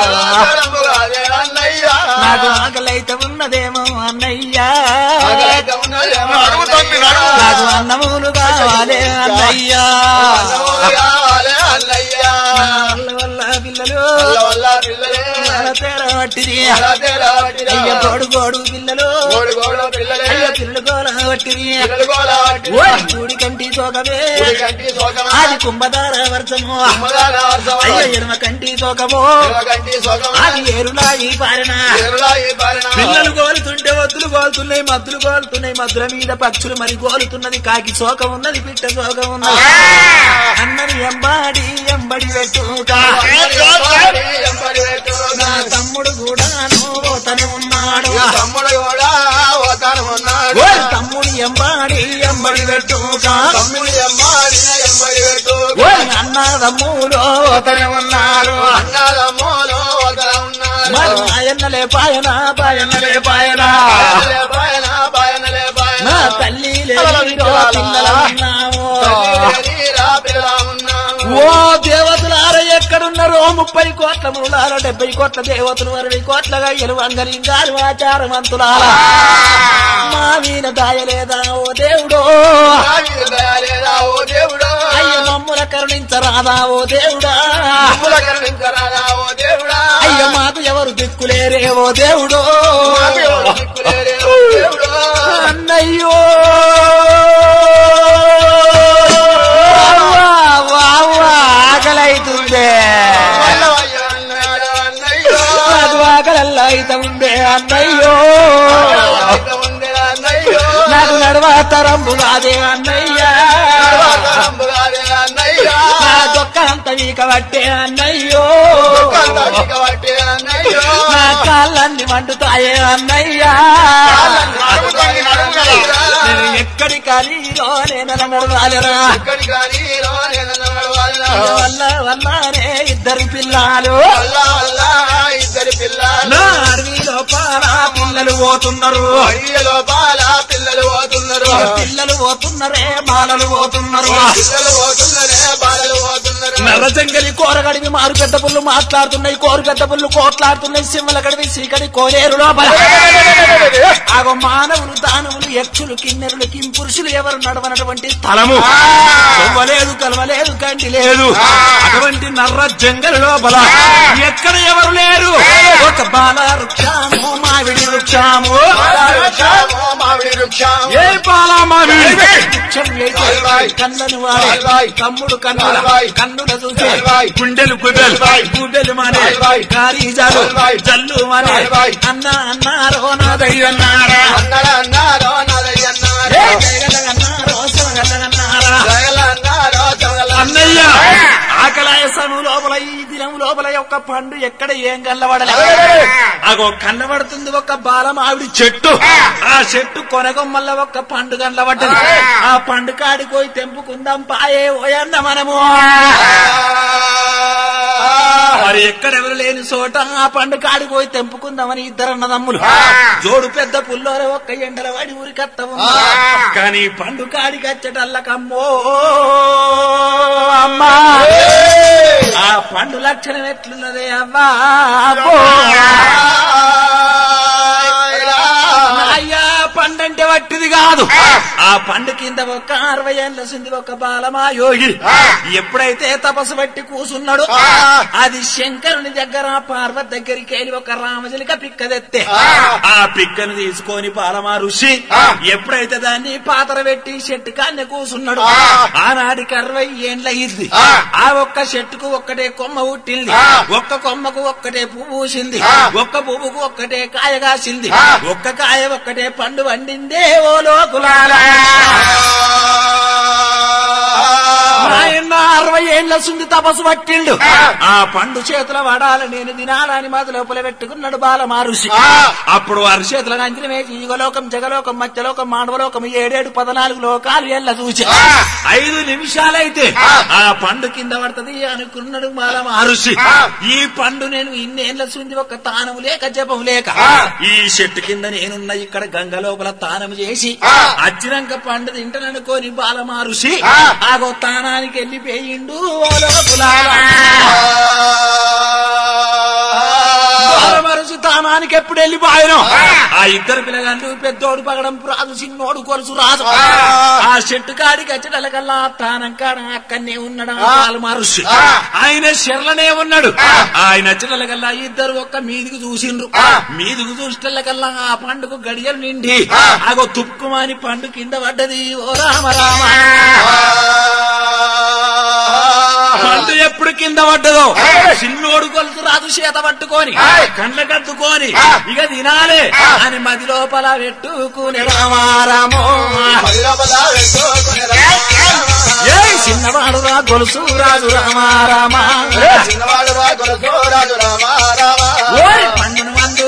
ఆకలంబు కాదే అన్నయ్యా నాకు ఆకలైతే ఉన్నదేమో అన్నయ్యా ఆకలైతే ఉన్నదేమో నడుము తమ్మి నడుము నాకు అన్నములు కావాలే అన్నయ్యా అన్నములు కావాలే అన్నయ్యా వల్ల వల్ల పిల్లలు వల్ల వల్ల పిల్లలే అలా తేరా పట్టిరి అలా తేరా పట్టిరా. అయ్య గోడు గోడు పిల్లలు గోడు గోడు పిల్లలే అయ్య పిల్లలు గోల పట్టిరి పిల్లలు గోల పట్టిరా. ఓయ్ చూడి కంటి తోకమే ఉడి కంటి సోకమా. అది కుంభధార వర్షము అమ్మదాన వర్షమా. అయ్య ఎడమ కంటి తోకము పిల్లల కంటి సోకమా. అది ఏరులా ఈ పారన ఎరులా ఈ పాలన. పిల్లలు గోలుతుంటే వద్దులు గోలుతున్నాయి మద్దులు గోలుతున్నాయి మద్దుల మీద పక్షులు మరి గోలుతున్నది కాకి శోక ఉన్నది పిట్ట శోక ఉన్నది అన్నది ఎంబాడి ఎంబడి పెట్టుగా ఎంబడి ఎంబడి పెట్టుగా. నా తమ్ముడు కూడా తను ఉన్నాడు నా తమ్ముడు కూడా ఓతాను ఉన్నాడు ఓయ్ తమ్ముడు ఎంబాడి ఎంబడి పెట్టుగా తమ్ముడు ఎంబాడి ఎంబడి పెట్టుగా. ఓయ్ అన్న తమ్ముడు తను ఉన్నాడు అన్నదమ్ములు ఓతాను ఉన్నాడు మరి ఆయన్నలే పాయన పాయన్నలే పాయన పాయనలే పాయన, పాయనలే పాయన. నా తల్లి లేని పిల్లలు ఉన్నాము తల్లి లేనిరా పిల్లలా ఉన్నాము. ఓ దేవతలార ఎక్కడున్నారో ముప్పై కోట్ల మూలాల డెబ్బై కోట్ల దేవతలు అరవై కోట్ల గయ్యలు అంగలింగాలు ఆచారమంతులాల మా వీణ దాయలేదా ఓ దేవుడో నా మీద దయ లేదా ఓ దేవుడా అయ్య మమ్ముల కరుణించరాదా ఓ దేవుడా తమ్ముల కరుణించరాదా ఓ దేవుడా అయ్య మాకు ఎవరు దిక్కులేరే ఓ దేవుడో మాకు ఎవరు దిక్కులేరే ఓ దేవుడా అన్నయ్యో అవ్వా, అవ్వా, ఆకలైతుందే వల్లవయ్య అన్నాడు అన్నయ్యో నాకు ఆకలల్లా అయితే ఉందే అన్నయ్యో అయితే ఉంది అన్నయ్యో నాకు తరంబు కాదే అన్నయ్యా రంబుగారే అన్నయ్య నా దొక్కలంత వీక పట్టే అన్నయ్యో కాబట్టి అన్నయ్య నా కాళ్ళన్ని మండుతాయే అన్నయ్యా అడుగుతాను, అడుగుతాను. నేను ఎక్కడి కలిలో నేను నడవాలరా ఇక్కడి కానీ నేను నడవాలనా వల్ల వల్లనే ఇద్దరు పిల్లలు అల్లా అల్లా ఇద్దరి పిల్లలు నా అడవి లోపల పిల్లలు పోతున్నారు అయ్యలో బాల పిల్లలు పోతున్నారు పిల్లలు పోతున్నారే బాలలు పోతున్నారు పిల్లలు పోతున్నారే బాలలు పోతున్నారు నల్ల జంగలి కోరగడివి మారు పెద్ద పుల్లు మాట్లాడుతున్నాయి కోరు పెద్ద పుల్లు కోట్లాడుతున్నాయి సింహల గడివి సీకడి కోరేరు లోపల ఆగో మానవులు దానవులు యక్షులు కిన్నెరులు కింపురుషులు ఎవరు నడవనటువంటి స్థలము కొవ్వలేదు కలవలేదు కంటి లేదు అటువంటి నర్ర జంగలి లోపల ఎక్కడ ఎవరు లేరు ఒక బాల వృక్షాము మావిడి వృక్షాము వృక్షాము, మామిడి వృక్షాము ఏ బాల మావిడి వృక్షం అయితే అల్వాయ్. కళ్ళను వాడే అల్వాయ్. తమ్ముడు కన్నుల అల్వాయ్. కన్నుల చూసే అల్వాయ్. గుండెలు గుడ్డలు అల్వాయ్. గుడ్డెలు మానే అల్వాయ్. కారీజాలు అల్వాయ్. జల్లు మానే అల్వాయ్. అన్న అన్నారో నా దయ్యన్నారా అన్నాడు అన్నారో నాదయ్య అన్నాడు జగలగన్నారో శివగలగన్నారా జగల అన్నారో జగల అన్నయ్య ఆకలాయసము లోపల ఈ దినం లోపల యొక్క పండు ఎక్కడ ఏం కళ్ళబడలే అగో కళ్ళబడుతుంది ఒక బాలం ఆవిడ చెట్టు ఆ చెట్టు కొనగొమ్మల్ల ఒక పండు కళ్ళబడ్డది ఆ పండు కాడికి పోయి తెంపుకుందాం పాయే ఓయన్న మనము మరి ఎక్కడెవరు లేని చోట ఆ పండు కాడికి పోయి తెంపుకుందామని ఇద్దరు అన్నదమ్ములు జోడు పెద్ద పుల్లోర ఒక్క ఎండల వాడి ఊరికత్తము కానీ పండు కాడికి వచ్చేటల్లకమ్మో అమ్మా ఆ పండు లక్షణం ఎట్లున్నదే అమ్మా అబ్బో. అయ్యా పండంటే వట్టిది కాదు ఆ పండు కింద ఒక అరవై ఏళ్ళ సింది ఒక బాలమా యోగి ఎప్పుడైతే తపస్సు పట్టి కూసున్నాడు అది శంకరుని దగ్గర పార్వతి దగ్గరికి వెళ్ళి ఒక రామజలిక పిక్క తెత్తే ఆ పిక్కను తీసుకొని బాలమా ఋషి ఎప్పుడైతే దాన్ని పాతర పెట్టి చెట్టు కాన్ని కూసున్నాడు ఆనాడికి అరవై ఏండ్ల ఇది ఆ ఒక్క చెట్టుకు ఒక్కటే కొమ్మ పుట్టింది ఒక్క కొమ్మకు ఒక్కటే పువ్వు పూసింది ఒక్క పువ్వుకు ఒక్కటే కాయ కాసింది ఒక్క కాయ ఒక్కటే పండు వండిందే ఓ లోకులారా ఆయన అరవై ఏళ్ల సుంది తపస్సు పట్టిండు ఆ పండు చేతుల వాడాల నేను తినాలని మాది లోపల పెట్టుకున్నాడు బాల మారుషి అప్పుడు వారి చేతుల అంచిన వేసి యుగలోకం జగలోకం మధ్యలోకం మానవలోకం ఏడేడు పద్నాలుగు లోకాలు ఎల్ల చూసి ఐదు నిమిషాలైతే ఆ పండు కింద పడుతుంది అనుకున్నాడు బాల మహర్షి ఈ పండు నేను ఇన్నేళ్ల సుంది ఒక తానము లేక జపం లేక ఈ చెట్టు కింద నేనున్న ఇక్కడ గంగ లోపల తానం చేసి అచ్చినంక పండు తింటననుకోని బాల మహర్షి ఆగో తానానికి వెళ్ళిపోయిండు ఓ లోపులారా. బాలమరసి తానానికి ఎప్పుడు వెళ్ళిపోయాను ఆ ఇద్దరు పిల్లగాళ్ళు పెద్దోడు పగడం రాదు చిన్నోడు కొలుసు రాదు ఆ చెట్టు కాడికి వచ్చేటల్లకల్లా తానం కాడ అక్కడనే ఉన్నాడు ఆ బాలమహర్షి ఆయన శర్లనే ఉన్నాడు ఆయన వచ్చేటల్లకల్లా ఇద్దరు ఒక్క మీదికి చూసిండ్రు మీదికి చూసేటల్లకల్లా ఆ పండుగ గడియలు నిండి ఆగో తుక్కుమాని పండు కింద పడ్డది ఓ రామ రామ పండు ఎప్పుడు కింద పడ్డదో చిన్నోడు కొలుసు రాదు చేత పట్టుకొని కండ్ల కద్దుకొని ఇక తినాలే అని మది లోపల పెట్టుకుని రామారామో ఏ చిన్నవాడు రా గొలుసు రాజు రామారామా చిన్నవాడు రా గొలుసు రాజు రామ రామ ఓయ్ పండును మందు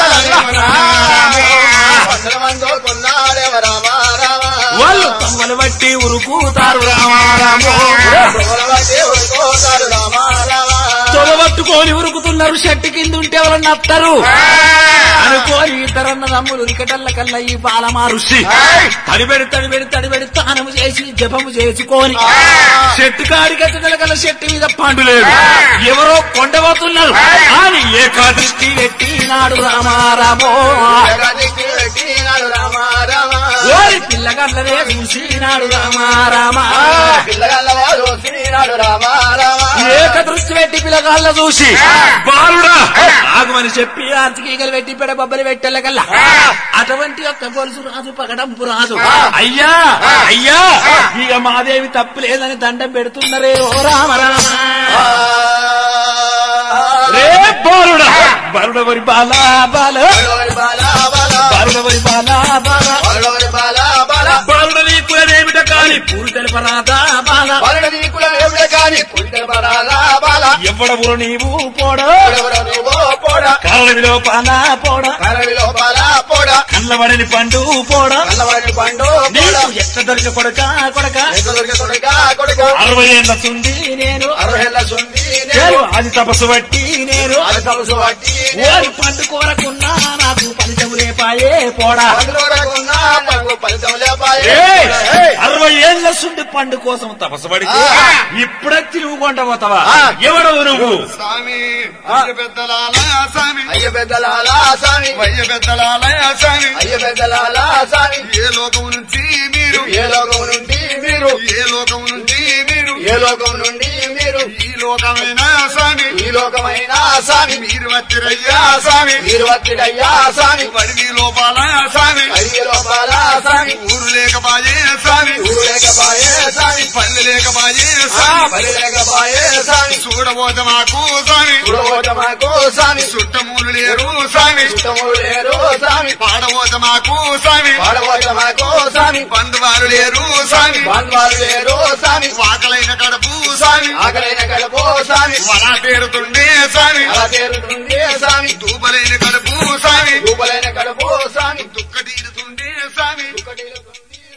వందల మందో కొన్నాడేవ రామ రామ వాళ్ళు తమ్మలు బట్టి ఉరుకుతారు రామారామో ప్రభులవతే ఉడుకోతాడు రామ రామ తొలబట్టుకొని ఉరుకుతున్నారు చెట్టు కింద ఉంటే ఎవరన్నా అత్తరు అనుకోని ఇద్దరన్న తమ్ముడు ఇకటల్ల కల్లా ఈ బాలమా ఋషి తడిబెడి తడిబెడి తడిబెడి తానము చేసి జపము చేసుకొని చెట్టు కాడికి ఎత్తగల కల్లా చెట్టు మీద పండు లేదు ఎవరో కొండబోతున్నారు అని ఏకాదృష్టి పెట్టినాడు రామారామో జగదికి పెట్టినాడు రామ రామ ఓరి పిల్లగల్లనే చూసినాడు రామారామా పిల్లగల్లవాడు శ్రీనాడు రామ రామ ఏక దృష్టి పెట్టి పిల్లగాళ్ళ చూసి బాలుడా ఆగమని చెప్పి ఆర్తికీగలు పెట్టి పెడ బొబ్బలు పెట్టెళ్ళగల్లా అటువంటి యొక్క గొలుసు రాజు పగడంపు రాజు అయ్యా అయ్యా ఇక మాదేవి తప్పు లేదని దండం పెడుతున్నరే ఓ రామ రామ రే బాలుడా బాలుడవరి బాలా బాల బాల బాల బాలుడవరి బాలా బాల బాల బాల బాల బాలుడ కాని పూలు తెలపరాదా బాల పరడ నీకుల దేవుడే కాని పుట్టిన పరాలా బాల ఎవడవురు నీవు పోడ ఎవడెవడో నువ్వో పోడ కాళ్ళవిలో పాలా పోడ కరవిలో బాల పోడ కళ్ళబడని పండు పోడ కల్లవాడి పండు పోడ నీకు ఎట్ట దొరిక కొడక కొడక ఎంత దొరికే కొడుక కొడుక అరవై ఏళ్ళ తుంది నేను అరవైళ్ళ సుంది చేరు అది తపస్సు బట్టి నేను అది తమసు పట్టి ఓరి పండు కోరకున్నా నాకు ఫలితములే పాయే పోడా పండుగకున్నా పండుగ ఫలితం లేపాయే ఏయ్! అరవై ఏళ్ళ సుండి పండు కోసం తపస్సు పడితే ఆ. ఇప్పుడొచ్చి నువ్వు కొంట పోతావా ఆ. ఎవడవు నువ్వు స్వామి వయ్య పెద్దలాల స్వామి అయ్య పెద్దలాలా సామి వయ్య పెద్దలాల స్వామి అయ్య పెద్దలాలా సామి ఏ లోకం నుంచి మీరు ఏ లోకం నుండి మీరు ఏ లోకం నుంచి మీరు ఏ లోకం నుండి మీరు ఈ లోకమైన స్వామి ఈ లోకమైన సామి మీరు వచ్చిరయ్యా స్వామి మీరు వచ్చిడయ్యా సామి వడిది లోపాల స్వామి అడిగి లోపాల సామి ఊరు లేకపాయే స్వామి ఊరు లేకపాయే సామి పల్లె లేకపాయే ఆ, స్వామి పని లేకపాయే సామి చూడబోత మాకు స్వామి చూడబోట మాకు సామి చుట్టమూలు లేరు స్వామి చుట్టములు లేరు సామి పాడబోత మాకు స్వామి పాడబోట మాకు సామి బంధువారు లేరు స్వామి బంధువాలు లేరు సామి వాకలైన కడుపు స్వామి ఆకలైన కడుపు సామి వలా పేరుతుండే స్వామి అలా తీరుతుంది సామి దూపలైన కడుపు స్వామి రూపలైన కడుపు సామి దుఃఖ తీరుతుండే స్వామి దుఃఖటీరుతుంది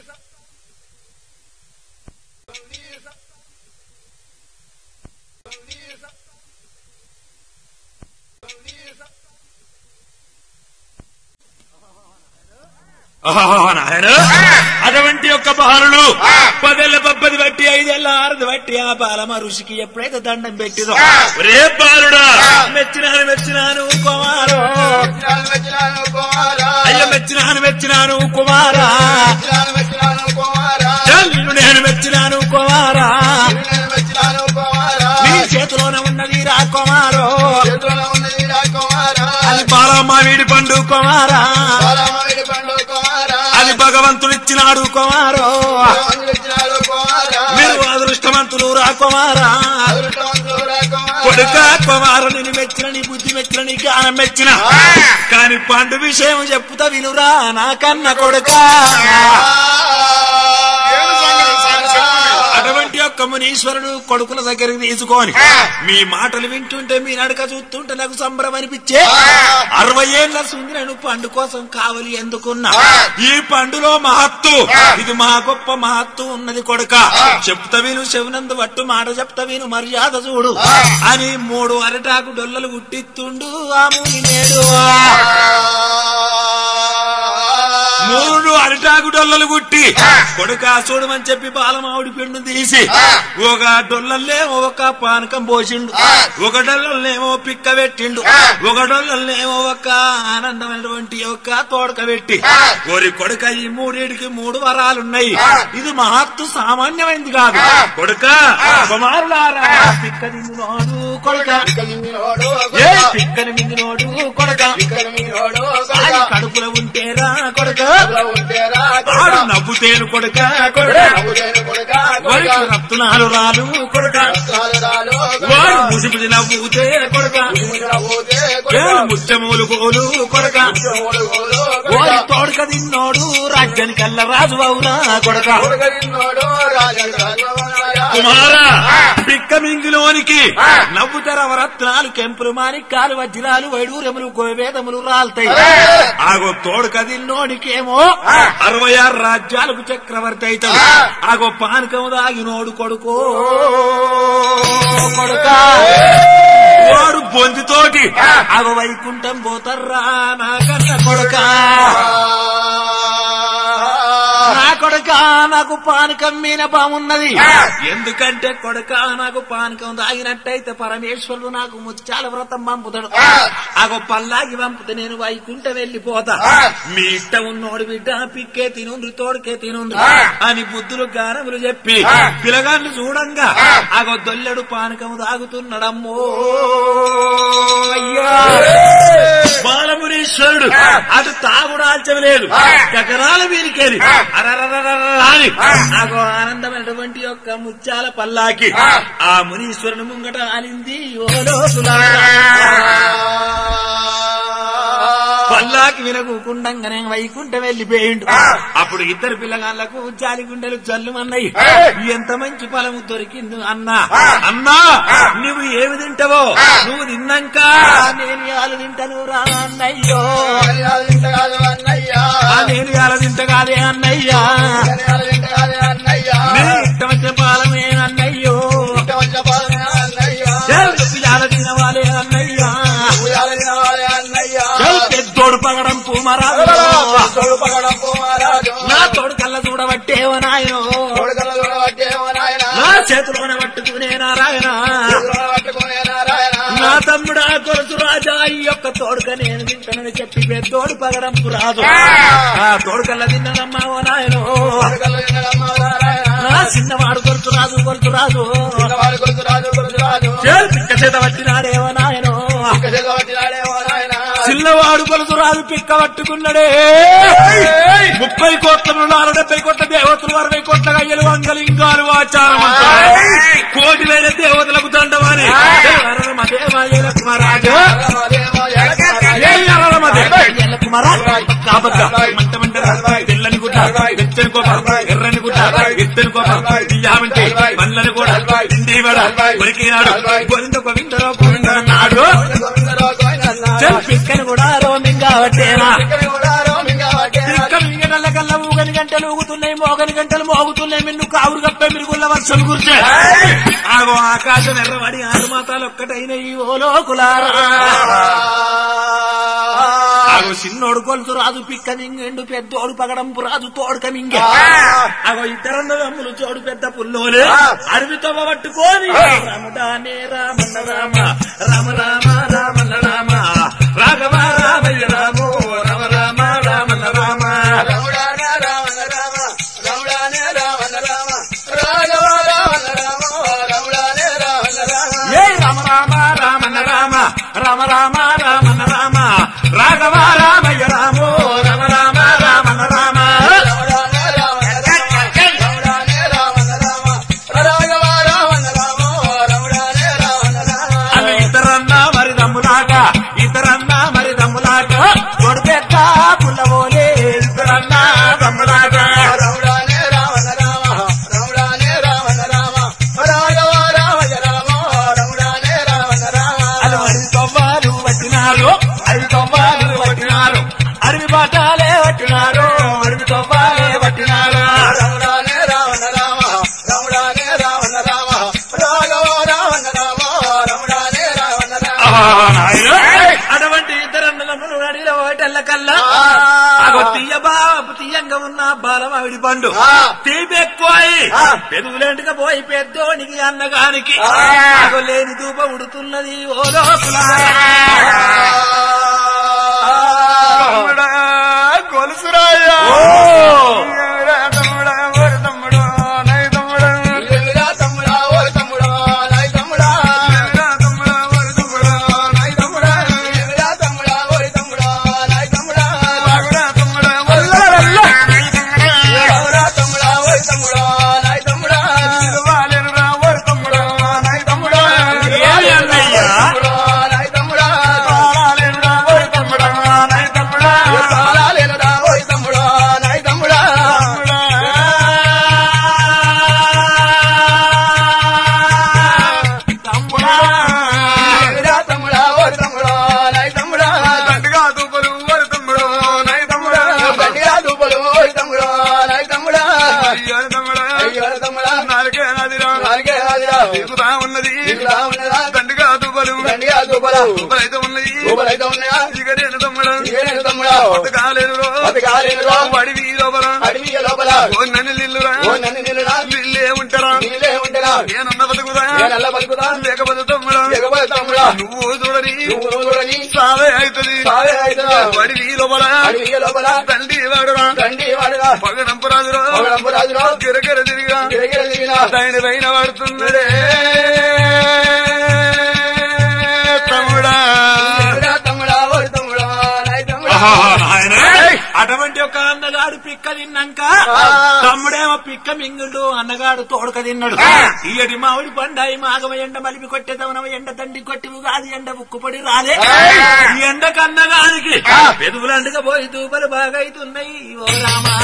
ఆహా, నాయన అటువంటి యొక్క బాలుడు పదేళ్ల పబ్బది బట్టి ఐదేళ్ల ఆరది బట్టి ఆ బాలమ ఋషికి ఎప్పుడైతే దండం పెట్టిదో రే బాలుడా మెచ్చినాను మెచ్చినాను కుమారు మెచ్చినాను మెచ్చినాను కుమారా అయ్య మెచ్చినాను మెచ్చినాను కుమారా మెచ్చినాను మెచ్చినాను కుమారా నిన్ను నేను మెచ్చినాను కుమారా నేను మెచ్చినాను కుమారా నీ చేతిలోనే ఉన్నది రా కుమారో చేతుల్లో ఉన్నది రా కుమారా అది బాలమ్మ వీడి పండు కుమారా బాలమావిడి పండు కుమారా అది భగవంతుడిచ్చినాడు కుమారో భగవంతుడు ఇచ్చినాడు కుమారా మీరు అదృష్టవంతులు రా కుమారా అదృష్టవంతుడు రా కుమారా కొడుక కుమారు నిన్ను మెచ్చిన నీ బుద్ధి మెచ్చిన నీ జ్ఞానం మెచ్చిన కాని పండు విషయం చెప్పుతా వినురా నా కన్న కొడుక ఏడు సంగతి సార్ చెప్పండి. అటువంటి యొక్క మునీశ్వరుడు కొడుకుల దగ్గరికి తీసుకొని మీ మాటలు వింటుంటే మీ నడక చూస్తుంటే నాకు సంబరం అనిపించే అరవై ఏళ్ల సుందరను పండు కోసం కావలి ఎందుకున్నా ఈ పండులో మహత్తు ఇది మా గొప్ప మహత్తు ఉన్నది కొడుక చెప్తా విను చెవినందు పట్టు మాట చెప్తా విను మర్యాద చూడు అని మూడు అరటాకు డొల్లలు గుట్టిస్తుండు ఆ ముని నేడు మూడు అరిటాకు డొల్లలు గుట్టి కొడుక చూడమని చెప్పి బాలమావిడి పిండు తీసి ఒక డొల్లల్నేమో ఒక పానకం పోసిండు ఒక డొల్లల్నేమో పిక్క పెట్టిండు ఒక డొల్లల్నేమో ఒక ఆనందమైనటువంటి ఒక తోడక పెట్టి కోరి కొడుక ఈ మూడింటికి మూడు వరాలున్నాయి ఇది మహత్తు సామాన్యమైంది కాదు కొడుక కుమారులారా పిక్క నిందినోడు కొడుక కలిమినోడు ఏ పిక్కని మింగినోడు కొడుక కలిమినోడు ఆయన కడుపులో ఉంటేరా కొడుక ఉంటేరా ఆడు నవ్వుతేను కొడుక కొడుక నవ్వులేని కొడుక వాడికి రత్నాలు రాలు కొడుక రాలు వాడు ముసిముసి నవ్వుతే కొడుక నవ్వుతే ఏడు ముచ్చమూలు కోలు కొడుక వాడి తోడుక తిన్నోడు రాజ్యానికి కల్ల రాజు అవునా కొడుక కొడుకడిన్నోడు రాజు కుమారా పిక్క మింగిలోనికి నవ్వుతర రత్నాలు కెంపులు మాణిక్యాలు వజ్రాలు వైడూరములు గోవేదములు రాల్తాయి ఆగో తోడు కదిల్నోడికేమో అరవై ఆరు రాజ్యాలకు చక్రవర్తి అవుతాడు ఆగో పానకం దాగినోడు కొడుకో కొడుక వాడు బొందితోటి ఆగో వైకుంఠం పోతర్రా నా కన్న కొడుక నా కొడుక నాకు పానకం మీద బాగున్నది ఎందుకంటే కొడుక నాకు పానకం తాగినట్టయితే పరమేశ్వరుడు నాకు ముత్యాల వ్రతం పంపుతాడు ఆగో పల్లాగి పంపితే నేను వైకుంఠ వెళ్ళిపోతా మీ ఇష్టం ఉన్నోడు బిడ్డ పిక్కే తినుండ్రి తోడుకే తినుండ్రి అని బుద్ధులు గానములు చెప్పి పిలగాళ్ళు చూడంగా ఆగో దొల్లెడు పానకం తాగుతున్నాడమ్మో అయ్యా బాలమునీశ్వరుడు అటు తాగుడాల్చలేదు గగనాల వీరికేది అరరరరరరాని నాకు ఆనందమైనటువంటి యొక్క ముత్యాల పల్లాకి ఆ మునీశ్వరుని ముంగట ఆలింది ఓ లోకులారా. పల్లాకి వినకుండంగానే వైకుంఠం వెళ్ళిపోయిండు అప్పుడు ఇద్దరు పిల్లగాళ్ళకు జాలి గుండెలు జల్లుమన్నాయి ఎంత మంచి ఫలము దొరికింది అన్నా అన్నా నువ్వు ఏమి తింటావో నువ్వు తిన్నాక నేను యాలు తింటాను రా అన్నయ్యో ఆ నేను యాల తింట కాదే అన్నయ్యా నేను ఇష్టమైన పాలమే అన్నయ్యో యాల తినవాలే అన్నయ్యా చల్ పెద్దోడు పగడం పూమరాజు నా తోడు కళ్ళ చూడబట్టేవో నాయనో నా చేతిలోన పట్టుకునే నారాయణ నా తమ్ముడా కొలుసు రాజా ఈ యొక్క తోడుక నేను తింటానని చెప్పి పెద్దోడు పగడంపు రాదు ఆ తోడుకల్ల తిన్నదమ్మా ఓ నాయనో నా చిన్నవాడు కొలుసు రాజు కొలుసు రాజు చేలు పిక్క చేత పట్టినాడేవో నాయనో చిన్నవాడు కొలుసు రాజు పిక్క పట్టుకున్నాడే ముప్పై కోట్ల మృణాలు డెబ్బై కోట్ల దేవతలు అరవై కోట్ల అయ్యలు వంగలింగాలు ఆచారం కోటి వేల దేవతలకు దండవాని కుమారాజు తెల్లని గుడ్డ వెచ్చని కోప ఎర్రని గుడ్డ ఎత్తని కోప తీయామంటే మల్లని కూడా తిండి వడ కొరికినాడు గోవింద గోవిందరో గోవిందన్నాడు పిక్కని కూడా రోమింగ్ కాబట్టేనా పిక్క మింగడల్ల కల్లా ఊగని గంటలు ఊగుతున్నాయి మోగని గంటలు మోగుతున్నాయి మిన్ను కావురు కప్పే మిరుగుల వర్షం కురిసే ఆగో ఆకాశం ఎర్రబడి ఆరు మాతాలు ఒక్కటైనవి ఓ లోకులారా ఆగో చిన్నోడు కొలుసు రాజు పిక్క మింగిండు పెద్దోడు పగడంపు రాజు తోడుక మింగ అగో ఇద్దరన్నదమ్ములు చోడు పెద్ద పుల్లోలే అడవితో పట్టుకొని రాముడానే రామన్న రామ రామ రామ రామన్న రామ రాఘవ రామయ్య రామో రామ రామ రామన్న రామ ఏ రామ రామ రామన్న రామ రామ రామ రామన్న రామ రాఘవ రామయ్య రామో రామ రామ రామన్న రామ అవి ఇద్దరన్నా మరి దమ్ములాట ఇద్దరన్నా మరి దమ్ములాట కొడుపెక్క పుల్లబోలే ఇద్దరన్నా దమ్ములాట అది అడవి తొవ్వాలు పట్టినారు అడవి తొవ్వాలు పట్టినారు అడవి బాటాలే పట్టినారు అడవి తొవ్వాలే పట్టినారు అటువంటి ఇద్దరన్నదమ్ములు అడిగిన ఓటెల్ల కల్లా అగో తీయ బాబు తీయంగా ఉన్న బాలమావిడి పండు తీపి ఎక్కువ పెరుగులేంటిగా పోయి పెద్దోనికి అన్నగానికి అగో లేని దూప ఉడుతున్నది ఓ లోకులా తమ్ముడా, గొలుసురాయ్యా. ఓ! ఏమిరా తమ్ముడా, ఓరి తమ్ముడు, నై తమ్ముడు. ఏమిరా తమ్ముడా, ఓరి తమ్ముడు, నై తమ్ముడా. లాగుడా తమ్ముడా, వల్లారల్లా. నిలవాలేనురా, ఓరి తమ్ముడు, నై తమ్ముడా. ఏమి అన్నయ్యా లాలేనురా, ఓరి తమ్ముడు, నై తమ్ముడా. తమ్ముడా. తమ్ముడా దండగా దూపలు ఓరి తమ్ముడు, నై తమ్ముడా. అయ్యో తమ్ముడా, నాలుగే నాదిరా. దిగుతా ఉన్నది దండగా దూపలు దూపలైతే ఉన్నది ఇక నేను తమ్ముడా కాలేనురో అడవి లోపల అడవి లోపల ఓ నన్ను నిల్లురా ఓ నన్ను నిలురా నిల్లే ఉంటారా నీలే ఉంటరా నేనన్న బతుకుదా నేనల్ల బతుకుదా లేకపోతే తమ్ముడా లేకపోతే తమ్ముడా నువ్వు చూడని నువ్వు చూడని సావే అవుతుంది సావే అవుతుందా? అడవి లోపల అడవి లోపల తండ్రి వాడురా తండ్రి వాడుగా పగడంపురాజురా పగడంపు రాజురా గిరగిర తిరిగా గిరగిర దిగిన దాని పైన పడుతున్నదే తమ్ముడా తమ్ముడా ఓ తమ్ముడా నాయ్ తమ్ముడా ఆహా, నాయనా. అటువంటి ఒక అన్న అన్నగాడు పిక్క తిన్నాక తమ్ముడేమో పిక్క మింగుడు అన్నగాడు తోడుక తిన్నాడు ఈయటి మామిడి పండాయి మాగవ ఎండ మలిపి కొట్టే దవనవ ఎండ తండ్రి కొట్టి ఉగాది ఎండ ఉక్కుపడి రాలే ఈ ఎండ కన్నగానికి పెదువులండగా పోయి దూపలు బాగా అవుతున్నాయి ఓ రామా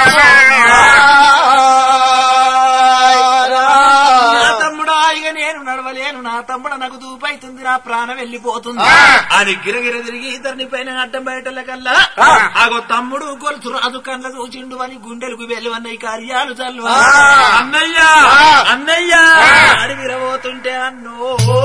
నా తమ్ముడు ఇక నేను నడవలేను నా తమ్ముడు నాకు దూపైతుంది నా ప్రాణం వెళ్ళిపోతుంది అని గిరగిర తిరిగి ఇద్దరిని పైన అడ్డం బయటల కల్లా ఆగో తమ్ముడు గొలుసు రాదు కళ్ళ చూచిండు అని గుండెలకు వెళ్ళవన్నాయి కార్యాలు చల్వ అన్నయ్య అన్నయ్య అని విరబోతుంటే అన్నో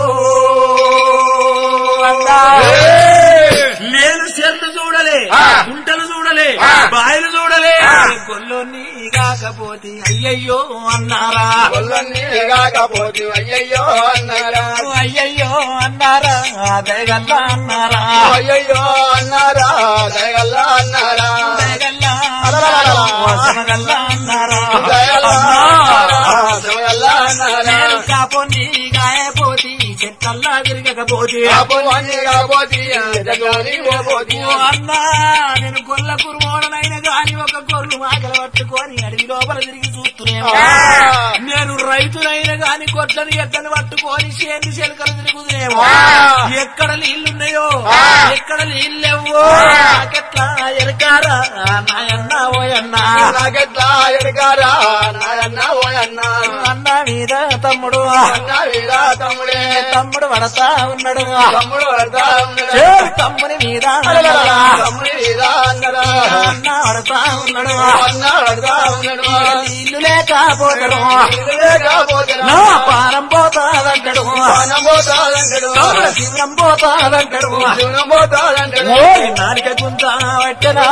అన్నా. నేను చెల్లు చూడలే గుంటలు చూడలే బాయిలు చూడలే గొల్లోని కాకపోతే అయ్యయ్యో అన్నారా కాకపోతే అయ్యయ్యో అన్నారా అయ్యయ్యో అన్నారా దయగల్లా అన్నారా అయ్యయ్యో అన్నారా దయగల్లా అన్నారా దయగల్లా అలలలల. వసమగల్లా అన్నారా దయగల్లా అన్నా. దయగల్లా అన్నారా నేను కాపోని గాయపోతి చెట్టల్లా తిరగకపోతే కాపోవన్నీ కాపోతే జగోని పోపోతే ఓ అన్నా నేను గొల్ల కురుమోడనైన గాని ఒక గొర్రెలు మాకలు పట్టుకొని అడవి లోపల తిరిగి చూస్తున్నాను నేను రైతునైన గాని కొట్లని ఎక్కని పట్టుకొని చేతి చెలకలు తిరుగుతున్నామో ఎక్కడ నీళ్లున్నాయో ఎక్కడ నీళ్ళెవ్వో నాకెట్లా ఎరకారా నాయన్నా ఓయన్నా నాకెట్లా ఎడగారా నాయన్న ఓయన్నా అన్న మీద తమ్ముడు అన్న వీరా తమ్ముడే తమ్ముడు పడతా ఉన్నాడు తమ్ముడు పడతా ఉన్నాడా? ఏ తమ్ముని మీద తమ్ముడి వీరా అన్నడా అన్న పడతా ఉన్నాడు అన్న పడతా ఉన్నాడు నీళ్లు లేకపోతాడు ఇల్లు లేకపోతేనా? నా పానం పోతాదంటాడు ప్రాణం పోతాదంటాడు తమ్ముడు శివరం పోతాదంటాడు జీవనం పోతాదంటాడు ఓయ్ నాలిక గుంత పట్టనా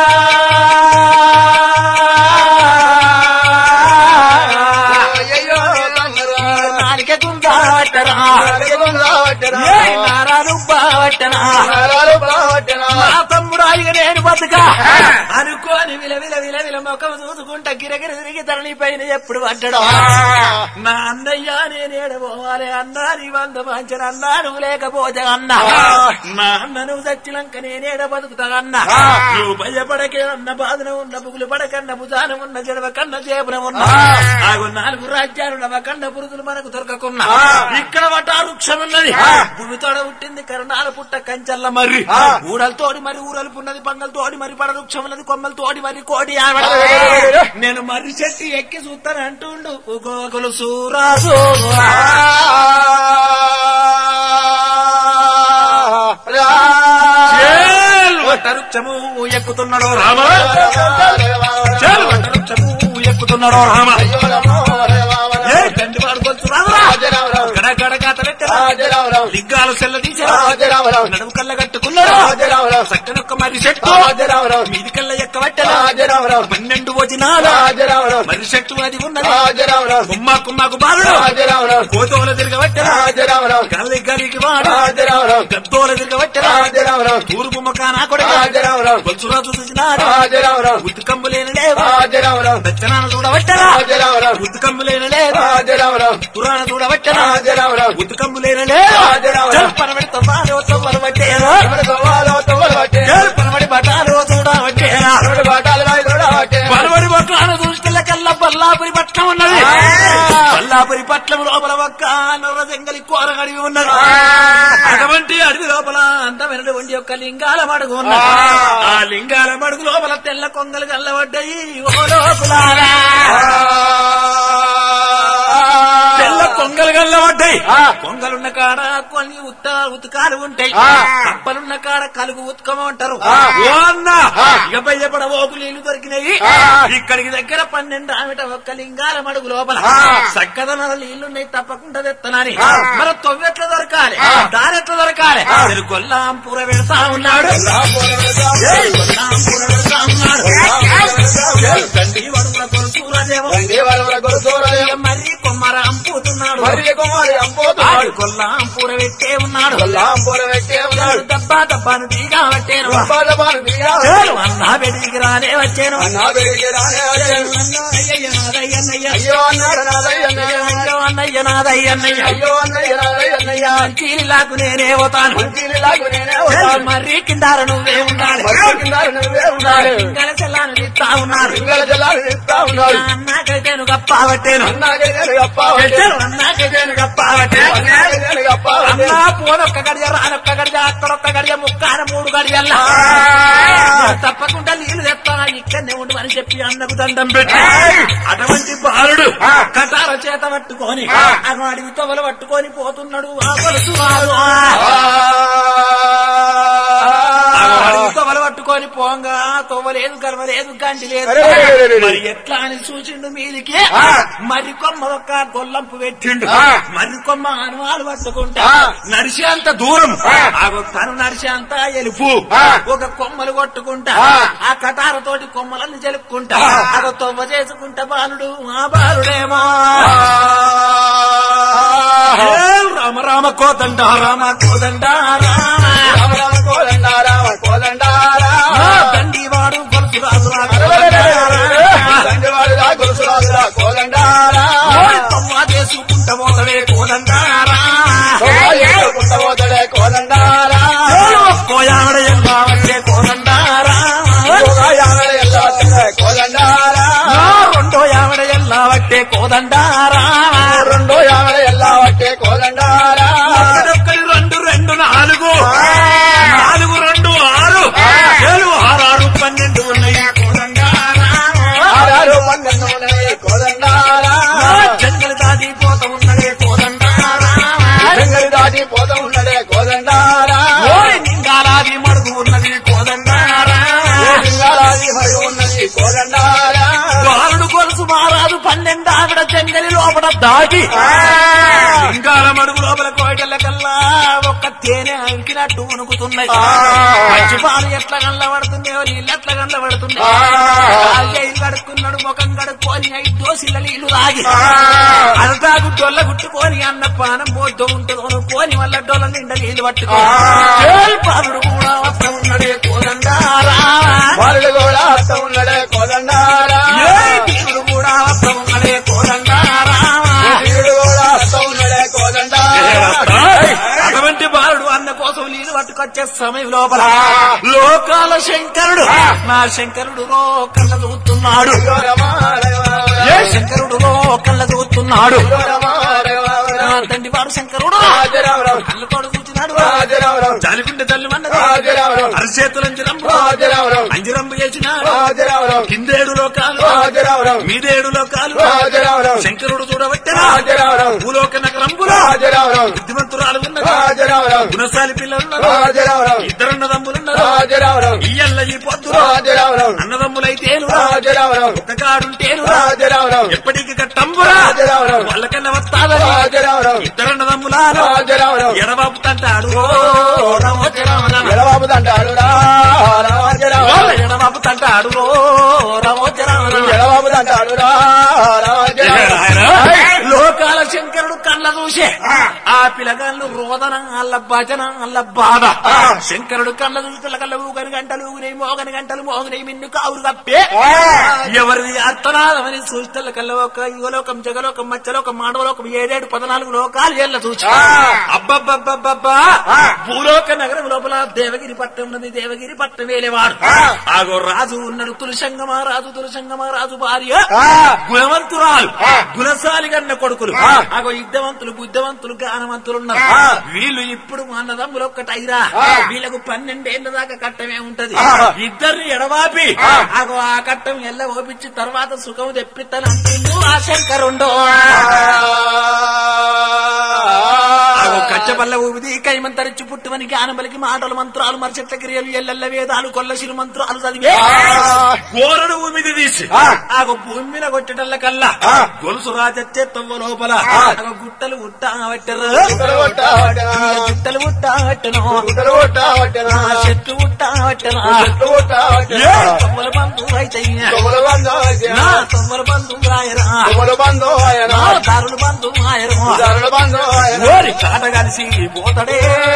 అయ్యయ్యో తమ్ముడా. నాలిక గుంత పట్టరా నరకం రావట్టరా? ఏయ్ నారాలు బావట్టనా నరాలు బావట్టరా? నా తమ్ముడు ఆయన నేను బతుక అనుకోని విల విల విల విల ముఖం చూసుకుంటా గిరగిర తిరిగి ధరణి పైన ఎప్పుడు పడ్డడు నా అన్నయ్య నేనేడ పోవాలి అన్నా నీ వంద మంచిన అన్నా నువ్వు లేకపోతే అన్నా నా అన్న నువ్వు చచ్చినాక నేనేడ బతుకుతా అన్నా నువ్వు భయపడకే అన్న బాధన ఉన్న బుగులు పడకన్న భుజాన ఉన్న జడవ కన్న చేపన ఉన్న ఆగు నాలుగు రాజ్యాలు నవకన్న పురుదులు మనకు దొరకకున్నా ఇక్కడ వటారుక్షం ఉన్నది భూమితోడ పుట్టింది కరణాల పుట్ట కంచల్ల మరి ఊడలతోడి మరి ఊరలు పున్నది పంగలతోడి మరి పడవృక్షం ఉన్నది కొమ్మలతోడి మరి కోడి ఆవిడ నేను మర్రి చెట్టు ఎక్కి చూస్తాను అంటుండు గోకులు సూరాసు వటవృక్షము ఎక్కుతున్నాడు రామ చేలు వటవృక్షము ఎక్కుతున్నాడు రామ ఏ తండ్రి వాడు కొంచెం రామరా గడ గడ గాత పెట్టరా లింగాలు సెల్ల తీసారు నడుము కళ్ళ కట్టుకున్నాడు సక్కనొక్క మరి చెట్టు మీది కళ్ళ ఎక్క పట్టరా పన్నెండు వచనాలు మరి చెట్టు అది ఉన్నది కుమ్మా కుమ్మాకు బాలుడు కోతోల తిరగబట్టరా గల్లి గరికి వాడు గద్దోల తిరగబట్టరా తూర్పు ముఖానా కొడుకు గొలుసురాజు చూసినాడు ఉత్తుకంబు లేని లేవు దచ్చనాన చూడబట్టరా ఉత్తుకంబు లేని లేదు తురాన చూడబట్టరా ఉత్తుకంబు లేని లేదు పనబడి తమ్మాలో తమ్మలు పట్టేరా పనబడి బటాలు చూడబట్టేరా పనబడి బట్టాలు చూస్తే కల్లా బల్లాపురి పట్నం ఉన్నది బల్లాపురి పట్నం లోపల ఒక్క నొర్ర జంగలి కోరగడివి ఉన్నది అటువంటి అడవి లోపల అందమైనటువంటి యొక్క లింగాల మడుగు ఉన్నది ఆ లింగాల మడుగు లోపల తెల్ల కొంగలు కల్లబడ్డాయి ఓ లోపలారా తెల్ల కొంగలు కల్లబడ్డాయి కొంగలున్న కాడ కొన్ని ఉత్త ఉతకాలు ఉంటాయి కప్పలున్న కాడ కలుగు ఉతకం అంటారు ఓ అన్న ఇక భయపడ ఓకు నీళ్లు దొరికినాయి ఇక్కడికి దగ్గర పన్నెండు ఆమెట ఒక్క లింగాల మడుగు లోపల చక్కదన నీళ్లున్నాయి తప్పకుండా తెత్తనని మన తొవ్వెట్ల దొరకాలి దారెట్ల దొరకాలి మీరు కొల్లాంపుర వెళ్తా ఉన్నాడు ఏయ్, కొల్లాంపుర వెళ్తా ఉన్నాడు ఏయ్, తండ్రి వడుల కొలుసూరదేమో ఇక మరి కొమ్మర అంపుతున్నాడు మరి కుమారి అంపోతున్నాడు కొల్లాం పూర పెట్టే ఉన్నాడు కొల్లాం పొర పెట్టే ఉన్నాడు దబ్బా దబ్బాను తీగా పట్టేను సంపాదమాను దిగా చాలు అన్నా బెడికి రానే వచ్చాను అన్నా పెరిగి రానే వచ్చాను. అన్నా అయ్యయ్య నాదయ్య అన్నయ్య. అయ్యో అన్నాడు నాదయ్య అన్నయ్య. అయ్యో అన్నయ్య నాదయ్య అన్నయ్య. అయ్యో అన్నయ్య నాదయ్య అన్నయ్య. చీలిలాకు నేనే పోతాను మంచినీళ్ళకు నేనే వస్తాను. మర్రి కిందార నువ్వే ఉండాలి మర్రి కిందారు నువ్వే ఉండాలి. పింగళ చెల్లాను తీస్తా ఉన్నారు పింగళ జలాలు ఇస్తా ఉన్నాడు. అన్నాకైతేను గప్పావట్టేను అన్నాకైతే గప్పావట్టే. అన్నాకైతేను గప్పావట్టేను అన్నాకైతే గప్పావట్టే. అన్నా పోనొక్క గడియ రానొక్క గడియ అక్కడొక్క గడియ ముక్కాన మూడు గడియల్లా తప్పకుండా నీళ్లు తెస్తానా ఇక్కడనే ఉండు అని చెప్పి అన్నకు దండం పెట్టి అటువంటి బాలుడు కటార చేత పట్టుకొని అను అడివి తొవలు పట్టుకొని పోతున్నాడు ఆ కొలుసు వాడు. ఆ అడవి తొవలు పట్టుకొని పోంగా తొవ్వలేదు గర్వలేదు గండి లేదు అరే, అరే, అరే, అరే. మరి ఎట్లా అని చూసిండు మీదికి ఆ. మరి కొమ్మ ఒక గొల్లంపు పెట్టిండు ఆ. మరి కొమ్మ అనువాలు పట్టుకుంటా ఆ. నడిచేంత దూరం ఆ. ఆగో తను నడిచేంత ఎలుపు ఆ. ఒక కొమ్మలు కొట్టుకుంటా ఆ. ఆ కటారతోటి కొమ్మలను జలుపుకుంటా ఆ. అగో తొవ్వ చేసుకుంటా బాలుడు ఆ బాలుడేమో ఏం రామ రామ కోదండ రామ కోదండ రామ రామ రామ కోదండ రామ కోదండ రామ. ఆ దండివాడు గొలుసు రాజు రా దండవాడు రా గొలుసు రాజు రా కోదండ రామ. ఓయ్ తొవ్వ చేసుకుంటా పోతవే కోదండ పుట్టబోతడే కోదండ రామ. కోయాడ ఎలా వచ్చే కోదండ యోగా యాగడ ఎల్లా వచ్చే కోదండ రామ. రెండో యావడ ఎలా వట్టే కోదండారా రెండో యాగడ ఎల్లా వచ్చే కోదండ రామ. ఒక్కడొక్కడి రెండు రెండు నాలుగు నాలుగు రెండు ఆరు ఏడు ఆరు ఆరు పన్నెండు ఉన్నాయి కోదండారా ఆరారు పన్నెండు ఉన్నాయి కోదండ రామ. జంగలు దాటిపోత ఉన్నదే కోదండారా జంగలి దాటి పోత ఉన్నడే కోదండ రామ. ఓరి నింగాలాది మడుగు ఉన్నది కోదండారా లింగాలాది మరి ఉన్నది కోదండ రామ. వారుడు కొలుసు మారాదు పన్నెండు ఆవిడ జంగలి లోపల దాటి లింగాల మడుగు లోపల కోయిటల కల్లా ఒక్క తేనె అంకినట్టు ఉనుకుతున్నాయి మంచి పాలు ఎట్లా కళ్ళబడుతున్నాయో నీళ్ళు ఎట్లా కళ్ళబడుతున్నాయి కాళ్ళు కడుక్కున్నాడు ముఖం కడుక్కొని ఐదు దోసిళ్ళ నీళ్లు తాగి అరటాకు డొల్ల గుట్టుకొని అన్న పానం పోతూ ఉంటుందో అనుకోని వల్ల డొల్ల నిండా నీళ్లు పట్టుకో పాలుడు కూడా వస్తా ఉన్నాడే కోదండారా వాళ్ళు కూడా అత్త ఉన్నడే కోదండ రామ. ఏ దేవుడు కూడా వస్తా ఉన్నాడే కోదండారా వీరుడు కూడా అత్త ఉన్నడే కోదండ రామ. అటువంటి బాలుడు అన్న కోసం నీళ్లు పట్టుకొచ్చే సమయం లోపల లోకాల శంకరుడు నా శంకరుడు రోకళ్ళ చూస్తున్నాడు ఏ శంకరుడు రోకళ్ళ చూస్తున్నాడు నా తండ్రి వాడు శంకరుడు కళ్ళు తోడు కూర్చున్నాడు జాలికుంటే తల్లి మన్నది అరిచేతులంజి రంబు అంజిరంబు చేసినాడు కిందేడు లోకాలు మీదేడు లోకాలు శంకరుడు చూడబట్టెనా భూలోక నగరంబులో బుద్ధిమంతురాలు ఉన్నది గుణశాలి పిల్లలున్నారు ఇద్దరున్నదమ్ములున్నారు ఇయ్యల్ల ఈ పొద్దులో అన్నదమ్ములైతేను ఒక్క కాడుంటేను ఎప్పటికి కట్టంబురా వాళ్ళకన్నా వస్తాదని ఇద్దరన్నదమ్ములాలు ఎడబాబు తంటాడు ఎడబాబు తంటాడు రా రాజరావు ఎడబాబు తంటాడు రమోజరామ ఎడబాబు తంటాడు రా రాజరావు లోకాల శంకరుడు కళ్ళ చూసే ఆ పిలగాళ్ళు రోదన అల్ల భజన అల్ల బాధ శంకరుడు కళ్ళ చూసి పిల్లకల్ల ఊగని గంటలు ఊగినాయి మోగని గంటలు మోగినాయి మిన్ను కావురు కప్పే ఎవరిది అర్థనాదమని సూచితల కల్ల ఒక యువలోకం జగలోకం మచ్చలోకం మానవలోకం ఏడేడు పద్నాలుగు లోకాలు ఏళ్ళ చూసి అబ్బబ్బబ్బబ్బబ్బా భూలోక నగరం లోపల దేవగిరి పట్టం ఉన్నది దేవగిరి పట్టం వేలేవాడు ఆగో రాజు ఉన్నాడు తులసంగమా రాజు తులసంగమా రాజు భార్య గుణవంతురాలు గుణశాలి కన్న కొడుకులు ఆగో యుద్ధవంతులు బుద్ధవంతులు జ్ఞానవంతులు ఉన్నారు వీళ్ళు ఇప్పుడు మా అన్నదమ్ములు ఒక్కటైరా వీళ్ళకు పన్నెండేళ్ల దాకా కట్టమే ఉంటది ఇద్దరిని ఎడవాపి ఆగో ఆ కట్టం ఎల్ల ఓపించి తర్వాత సుఖం తెప్పిస్తాను అంటుండు ఆ శంకరుండో ఆగో కచ్చ వల్ల ఊపిది కైమంతరిచి పుట్టువని జ్ఞానబలికి మాటలు మంత్రాలు మరచెట్ల క్రియలు ఎల్లెల్ల వేదాలు కొల్లసిరు మంత్రాలు చదివే గోరడు ఊమిది తీసి ఆ భూమి మీద కొట్టటల్ల కల్లా గొలుసు రాజచ్చే తవ్వ లోపల ఆ గుట్టలు ఉట్టా పట్టరు గుట్టలు ఉట్టా పట్టను ఆ చెట్టు ఉట్టా పట్టను తవ్వల బంధు అయితే నా తవ్వల బంధు ఆయరా నా దారులు బంధు ఆయరా ఓరి కాట కలిసి పోతడే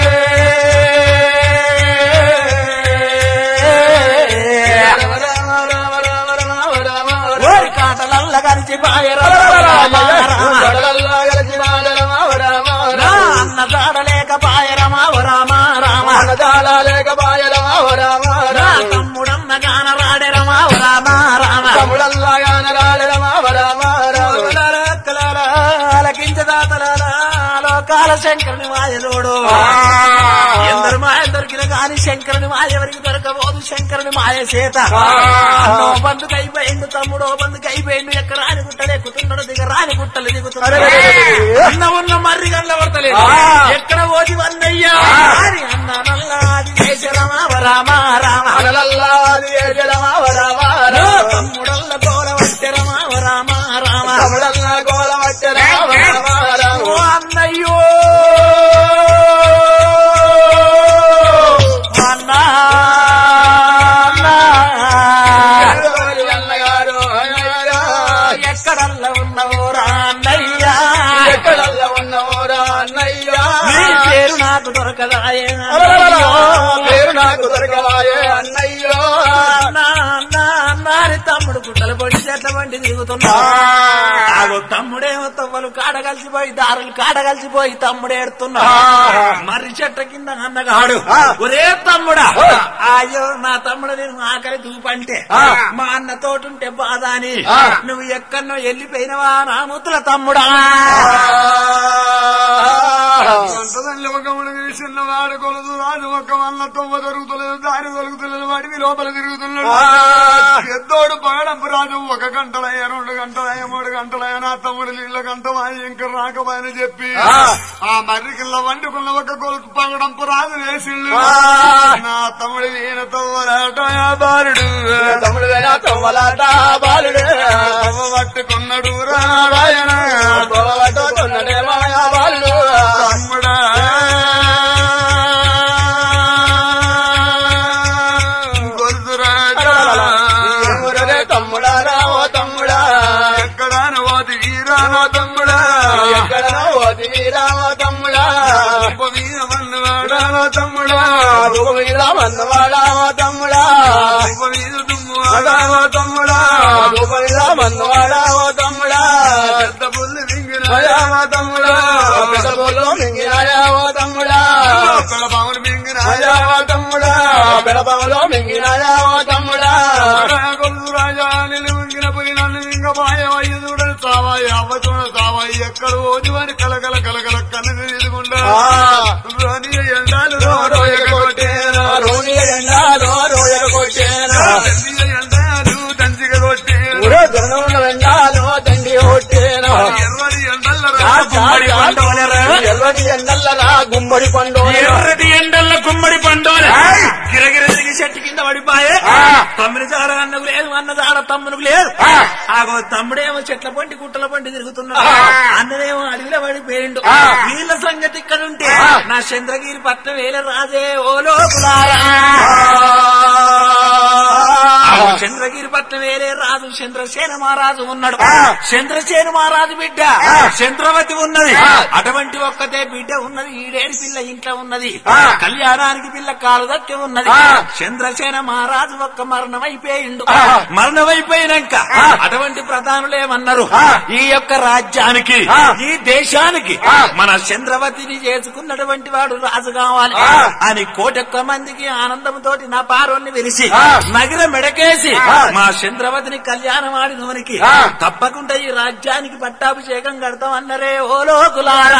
ఓరి కాటలల్ల కలిసి పాయరా నా అన్న జాడలేక పాయరమా రామా రామ నా తమ్ముడన్న గాన రాడెరమా రామా రామ ఆలకించదాతలారా లోకాల శంకరుని మాయలోడు ఎందరు మాయ దొరికిన గాని శంకరుని మాయ ఎవరికి దొరకబోదు శంకరుని మాయ చేత అన్నో బంధుకు అయిపోయిండు తమ్ముడో బంధుకు అయిపోయిండు ఎక్కడ రాని గుట్టలు ఎక్కుతున్నాడు దిగ రాని గుట్టలు దిగుతున్నాడు అన్న ఉన్న మర్రి గండ్ల పడతలేదు ఎక్కడ ఓది వన్నయ్యా అని అన్న నల్లాది చేసరమా రామా రామ నా తమ్ముడల్ల గోల వట్టెరమా రామా రామ ఓ అన్నయ్యో అన్నా ఎక్కడల్ల ఉన్నవోరా అన్నయ్యా ఎక్కడల్లా ఉన్నవోరా అన్నయ్యా నీ పేరు నాకు దొరకదాయే పేరు నాకు దొరకవాయే అన్నయ్యో అన్నా అన్నా అన్నా అని తమ్ముడు గుట్టలు పొడి చెట్ల బండి తిరుగుతున్నా ఆగో తమ్ముడేమో తవ్వలు కాడ కలిసిపోయి దారులు కాడ కలిసిపోయి తమ్ముడు ఏడుతున్నా మర్రి చెట్ల కింద అన్నగాడు ఒరే తమ్ముడా అయ్యో నా తమ్ముడు నేను ఆకలి దూపంటే మా అన్న తోటుంటే బాధ అని నువ్వు ఎక్కడో వెళ్ళిపోయినవా నా ముద్దుల తమ్ముడా సంతదంలో ఒక ముడిగి చిన్నవాడు కొలుదు రాజు ఒక వల్ల తొమ్మ దొరుకుతలేదు దారి దొరుకుతలేదు వాడివి లోపల తిరుగుతున్నాడు పెద్దోడు పగడంపు రాజు ఒక గంటలయ్య రెండు గంటలయ్య మూడు గంటలయ్య నా తమ్ముడు నీళ్ళ గంటమాయి ఇంకా రాకపోయని చెప్పి ఆ మర్రికిల్ల వండుకున్న ఒక కొలుకు పగడంపు రాజు వేసిండు నా తమ్ముడు ఈయనతో బాలుడు తమ్ముడు తొమ్మలాట బాలుడే తవ్వ పట్టుకున్నాడు రాయన తొలగట్టుకున్నడే మాయా బాలుడు తమ్ముడా గొర్రెరాజా. ఊరరే తమ్ముడా రావో తమ్ముడా ఎక్కడాను ఓది వీరానా తమ్ముడా ఎక్కడ ఓది రావో తమ్ముడా ఉపవీర మన్నవాడానా తమ్ముడా రూపమీద మన్నవాడావో తమ్ముడా ఉపవీర దుమ్మువాడానా తమ్ముడా రూపమీద మన్నవాడావో తమ్ముడా పెద్ద పుల్లి మింగినాయావా తమ్ముడా పెద్ద బోలో మింగినాయావో తమ్ముడా ఒక్కడ పాములు మింగినాయావా తమ్ముడా పెడపంలో మింగినాయావో తమ్ముడా కొలుసు రాజా నిలువింగిన పులి నన్ను ఇంక మాయమయ్య చూడని సావాయి అవ్వ చూడ సావాయి ఎక్కడ ఓజు అని కలకల కలకల కన్ను తీసుకుంటా రాని ఎండాలు రోయ కొట్టేనా రోని ఎండాలో రోయలు కొట్టేనా ఎండాలు దంచిగా కొట్టేనా ఊరో దొరన ఎండాలో దండి కొట్టేనా ఎర్రని ఎండల గుమ్మడి పండోలరా. ఎర్రటి ఎండల్లరా గుమ్మడి పండు ఎర్రటి ఎండల్ల గుమ్మడి పండోలే గిరగిర తిరిగి చెట్టు కింద పడిపాయే తమ్ముని జాడ అన్నకు లేదు అన్న జాడ తమ్మునికి లేదు ఆగో తమ్ముడేమో చెట్ల పండి గుట్టల పండి తిరుగుతున్నాడు అన్నదేమో అడవిలో పడిపోయిండు వీళ్ళ సంగతి ఇక్కడ ఉంటే నా చంద్రగిరి పట్నం వేల రాజే ఓ లోకులారా ఆగో చంద్రగిరి పట్నం వేలే రాజు చంద్రసేన మహారాజు ఉన్నాడు చంద్రసేన మహారాజు బిడ్డ చంద్రవతి ఉన్నది అటువంటి ఒక్కతే బిడ్డ ఉన్నది ఈడేడు పిల్ల ఇంట్లో ఉన్నది కళ్యాణానికి పిల్ల కాలు దక్కి ఉన్నది చంద్రసేన మహారాజు ఒక్క మరణమైపోయిండు మరణమైపోయినాక అటువంటి ప్రధానులు ఏమన్నారు ఈ యొక్క రాజ్యానికి ఈ దేశానికి మన చంద్రవతిని చేసుకున్నటువంటి వాడు రాజు కావాలి అని కోటొక్క మందికి ఆనందంతోటి నా పారోన్ని వెలిసి నగిర మెడకేసి మా చంద్రవతిని కళ్యాణం ఆడినవనికి తప్పకుండా ఈ రాజ్యానికి పట్టాభిషేకం కడతాం అన్నరే ఓ లోకులారా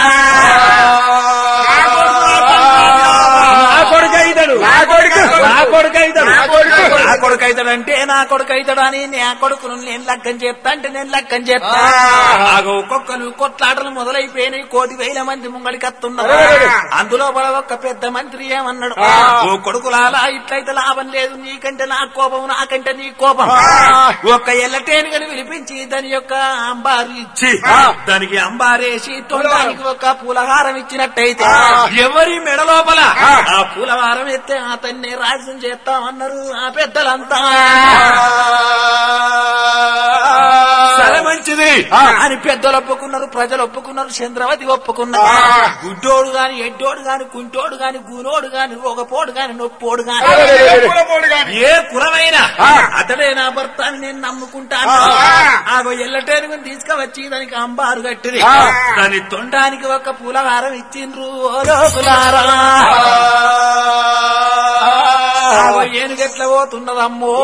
నా కొడుకు అయితాడు నా కొడుకు నా కొడుకు అయితాడు నా కొడుకు అవుతాడంటే నా కొడుకు అవుతాడని నా కొడుకును నేను లగ్గం చెప్తా అంటే నేను లగ్గం చెప్తా ఆగో ఒక్కొక్కరు కొట్లాటలు మొదలైపోయినాయి కోటి వేల మంది ముంగడికి వస్తున్నారు అందులో మన ఒక్క పెద్ద మంత్రి ఏమన్నాడు ఓ కొడుకులాలా ఇట్లయితే లాభం లేదు నీకంటే నా కోపం నాకంటే నీ కోపం ఒక్క ఎల్లటేనుగని పిలిపించి దాని యొక్క అంబారు ఇచ్చి దానికి అంబారేసి తొండానికి ఒక పూలహారం ఇచ్చినట్టయితే ఎవరి మెడ లోపల ఆ పూలహారం ఎత్తే అతన్ని రాజ్యం చేస్తామన్నారు ఆ పెద్దలంతా సరే మంచిది అని పెద్దలు ఒప్పుకున్నారు ప్రజలు ఒప్పుకున్నారు చంద్రవతి ఒప్పుకున్నారు గుడ్డోడు గాని ఎడ్డోడు గాని కుంటోడు గాని గూనోడు గాని రోగపోడు గాని నొప్పోడు గాని కులపోడు గాని. ఏ కులమైనా అతడే నా భర్త అని నేను నమ్ముకుంటాను ఆగో ఎల్లటేనుగుని తీసుకువచ్చి దానికి అంబారు కట్టింది దాని తొండానికి ఒక పూలహారం ఇచ్చిండ్రు ఓ లోకులారా ఆగో ఏనుగెట్ల పోతున్నదమ్మో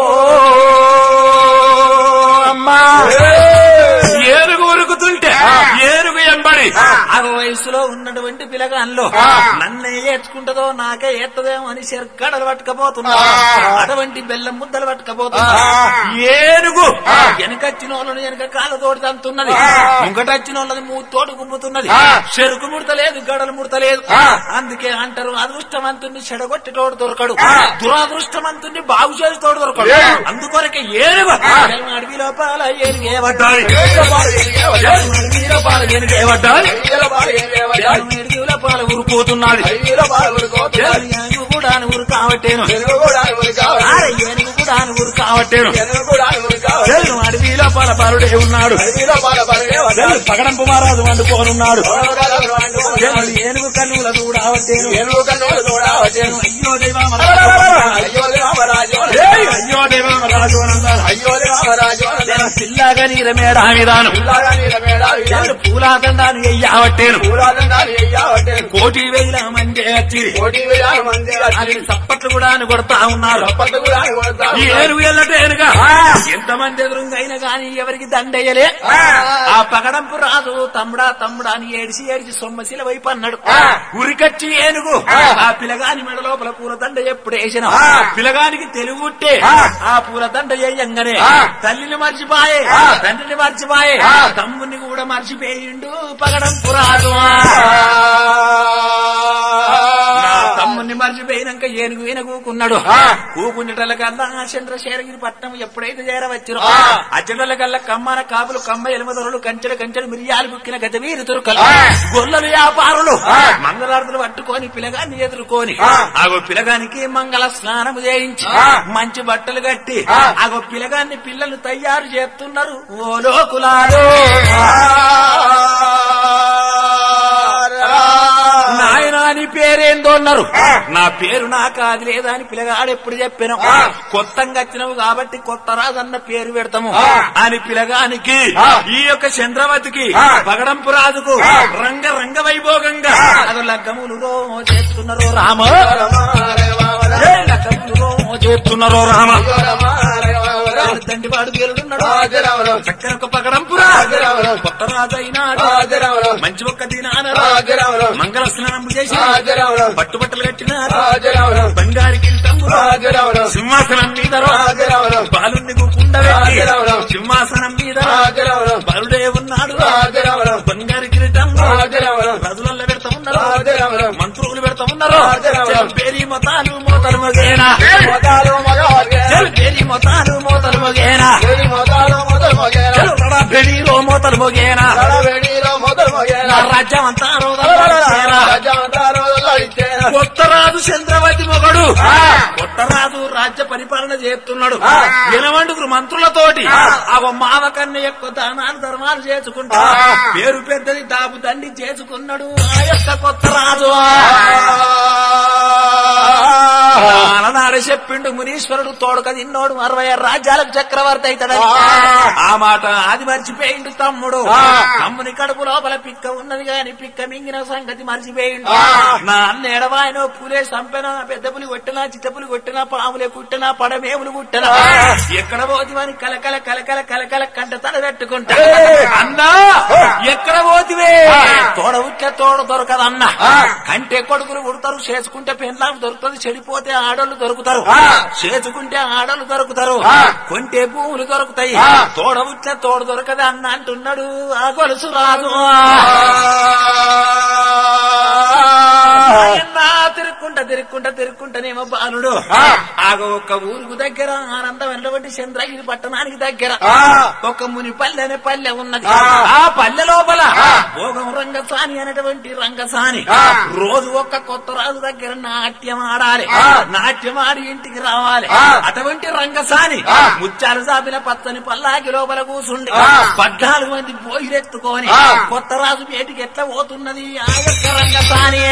అమ్మా ఏనుగు ఉరుకుతుంటే ఏనుగు ఎంబడి ఆ వయసులో ఉన్నటువంటి పిలగాన్లో నన్నే ఏడ్చుకుంటదో నాకే ఏత్తదేమో అని చెరక్కడలు పట్టుకపోతున్నా అటువంటి బెల్లం ముద్దలు పట్టుకపోతున్నా ఏనుగు వెనకచ్చిన వాళ్ళని వెనక కాళ్ళ తోటి తంతున్నది ముంగటచ్చిన వాళ్ళని మూతోడు గుమ్ముతున్నది చెరుకు ముడతలేదు గడలు ముడతలేదు అందుకే అంటారు అదృష్టవంతుని చెడగొట్టేటోడు దొరకడు దురదృష్టవంతుని బాగు చేసేటోడు దొరకడు అందుకొరకే ఏనుగు అడవి లోపల ఏనుగు ఏవడ్డాలి అడవి లోపల ఏనుగు ఏవడ్డాలి ఏనుగు లోపల ఉరుకుతున్నాడు ఏనుగు కూడా ఊరు కావట్టేను అరే ఏనుగు కూడా ఊరు కావట్టేను ఏనుగు అడవి లోపల బరుడే ఉన్నాడు ఏనుగు పగడంపు మహారాజు వండుకోనున్నాడు ఏనుగు ఏనుగు కన్నుల చూడవట్టేను అయ్యో దైవమ అయ్యో దైవమ రాజు అన్నాడు పిల్లగా నీర మేడామిదాను ఏనుగు పూలాదండాన్ని అయ్యావట్టేను కోటి వేల మంది వచ్చి అది చప్పట్లు కూడా అని కొడతా ఉన్నారు ఈ ఏనుగు ఎల్లటేనుగా ఎంతమంది ఎదురుంగైనా గాని ఎవరికి దండయ్యలే ఆ పగడంపు రాదు తమ్ముడా తమ్ముడా అని ఏడిసి ఏడిసి సొమ్మశిల వైపు అన్నాడు ఉరికచ్చి ఏనుగు ఆ పిలగాని మెడ లోపల పూలదండ ఎప్పుడు వేసిన పిలగానికి తెలుగుట్టే ఆ పూలదండ వేయంగానే తల్లిని మర్చిపోయే తండ్రిని మర్చిపోయే తమ్ముని కూడా మర్చిపోయిండు పగడంపు రాదు నా తమ్ముని మర్చిపోయినాక ఏనుగు ఈయన కూకున్నాడు కూకుండటల కల్లా చంద్రశేఖరగిరి పట్నం ఎప్పుడైతే చేరవచ్చురో అచ్చటల కల్లా కమ్మన కాపులు కమ్మ ఎలుమదొరలు కంచెడు కంచెడు మిరియాలు బుక్కిన గజవీరి తురుకలు గొల్లలు వ్యాపారులు మంగళారతులు పట్టుకొని పిలగాన్ని ఎదుర్కొని ఆగో పిలగానికి మంగళ స్నానము చేయించి మంచి బట్టలు కట్టి ఆగో పిలగాన్ని పిల్లలు తయారు చేస్తున్నారు ఓ లోకులారు నాయన నీ పేరేందో అన్నారు నా పేరు నాకు అది లేదా అని పిల్లగాడు ఎప్పుడు చెప్పాను కొత్తగా వచ్చినవు కాబట్టి కొత్త రాజన్న పేరు పెడతాము అని పిల్లగానికి ఈ యొక్క చంద్రవతికి పగడంపు రాజుకు రంగ రంగ వైభోగంగా అది లగ్గములు రో చేస్తున్నారు రామ ఏ లగ్గములు రో చేస్తున్నారు రామ తండ్రివాడు గెలుడున్నాడు చక్కర ఒక పగడంపు రాజు కొత్త రాజు అయినాడు మంచి ఒక్క దినాన మంగళ స్నానం చేసి పట్టుబట్టలు కట్టినారు బంగారు కిరీటంబులు సింహాసనం మీద బాలుని కుండబెట్టి సింహాసనం మీద బాలుడే ఉన్నాడు బంగారు కిరీటం రజులలో పెడతా ఉన్నారు మంత్రులు పెడతా ఉన్నారు పేరీ మొతాలు మోతలు మగేనా పేరీ మొతాలు మోతలు మగేనా పెరీలో మోతలు మోగేనా నా రాజ్యం అంతా రోదల్లా కొత్త రాజు చంద్రవతి మొగడు కొత్త రాజు రాజ్య పరిపాలన చేస్తున్నాడు ఎనవండుగురు మంత్రులతోటి ఆ మావ కన్య యొక్క దానాలు ధర్మాలు చేసుకుంటా పేరు పెద్దది దాపు దండి చేసుకున్నాడు ఆ యొక్క కొత్త రాజు నాడు చెప్పిండు మునీశ్వరుడు తోడుక తిన్నోడు అరవై ఆరు రాజ్యాలకు చక్రవర్తి అవుతాడని ఆ మాట అది మర్చిపోయిండు తమ్ముడు తమ్ముని కడుపు లోపల పిక్క ఉన్నది గాని పిక్క మింగిన సంగతి మర్చిపోయిండు నా అన్న ఎడవాయనో పూలే సంపెన పెద్ద పులి కొట్టినా చిత్త పులి కొట్టినా పాములే కుట్టినా పడమేములు కుట్టినా ఎక్కడ పోతివని కలకల కలకల కలకల కంట తల పెట్టుకుంటా అన్నా ఎక్కడ పోతివే తోడ ఉట్ల తోడ దొరకదన్న కంటే కొడుకులు ఉడతారు చేసుకుంటే పెన్లాం దొరుకుతుంది చెడిపోతే ఆడోళ్ళు దొరుకుతారు చేసుకుంటే ఆడలు దొరుకుతారు కొంటే భూములు దొరుకుతాయి తోడబుట్ల తోడు దొరకదు అన్న అంటున్నాడు ఆ గొలుసు రాదు నాయనా, తిరుక్కుంటా తిరుక్కుంటా తిరుక్కుంటానేమో బాలుడు ఆగో ఒక్క ఊరుకు దగ్గర ఆనందమైనటువంటి చంద్రగిరి పట్టణానికి దగ్గర ఒక ముని పల్లె అనే పల్లె ఉన్నది ఆ పల్లె లోపల భోగం రంగసాని అనేటువంటి రంగసాని రోజు ఒక్క కొత్త రాజు దగ్గర నాట్యం ఆడాలి నాట్యం ఆడి ఇంటికి రావాలి అటువంటి రంగసాని ముత్యాలు సాపిన పచ్చని పల్లాకి లోపల కూసుండి పద్నాలుగు మంది పోయిరెత్తుకొని కొత్త రాజు బయటికి ఎట్లా పోతున్నది ఆ యొక్క రంగసాని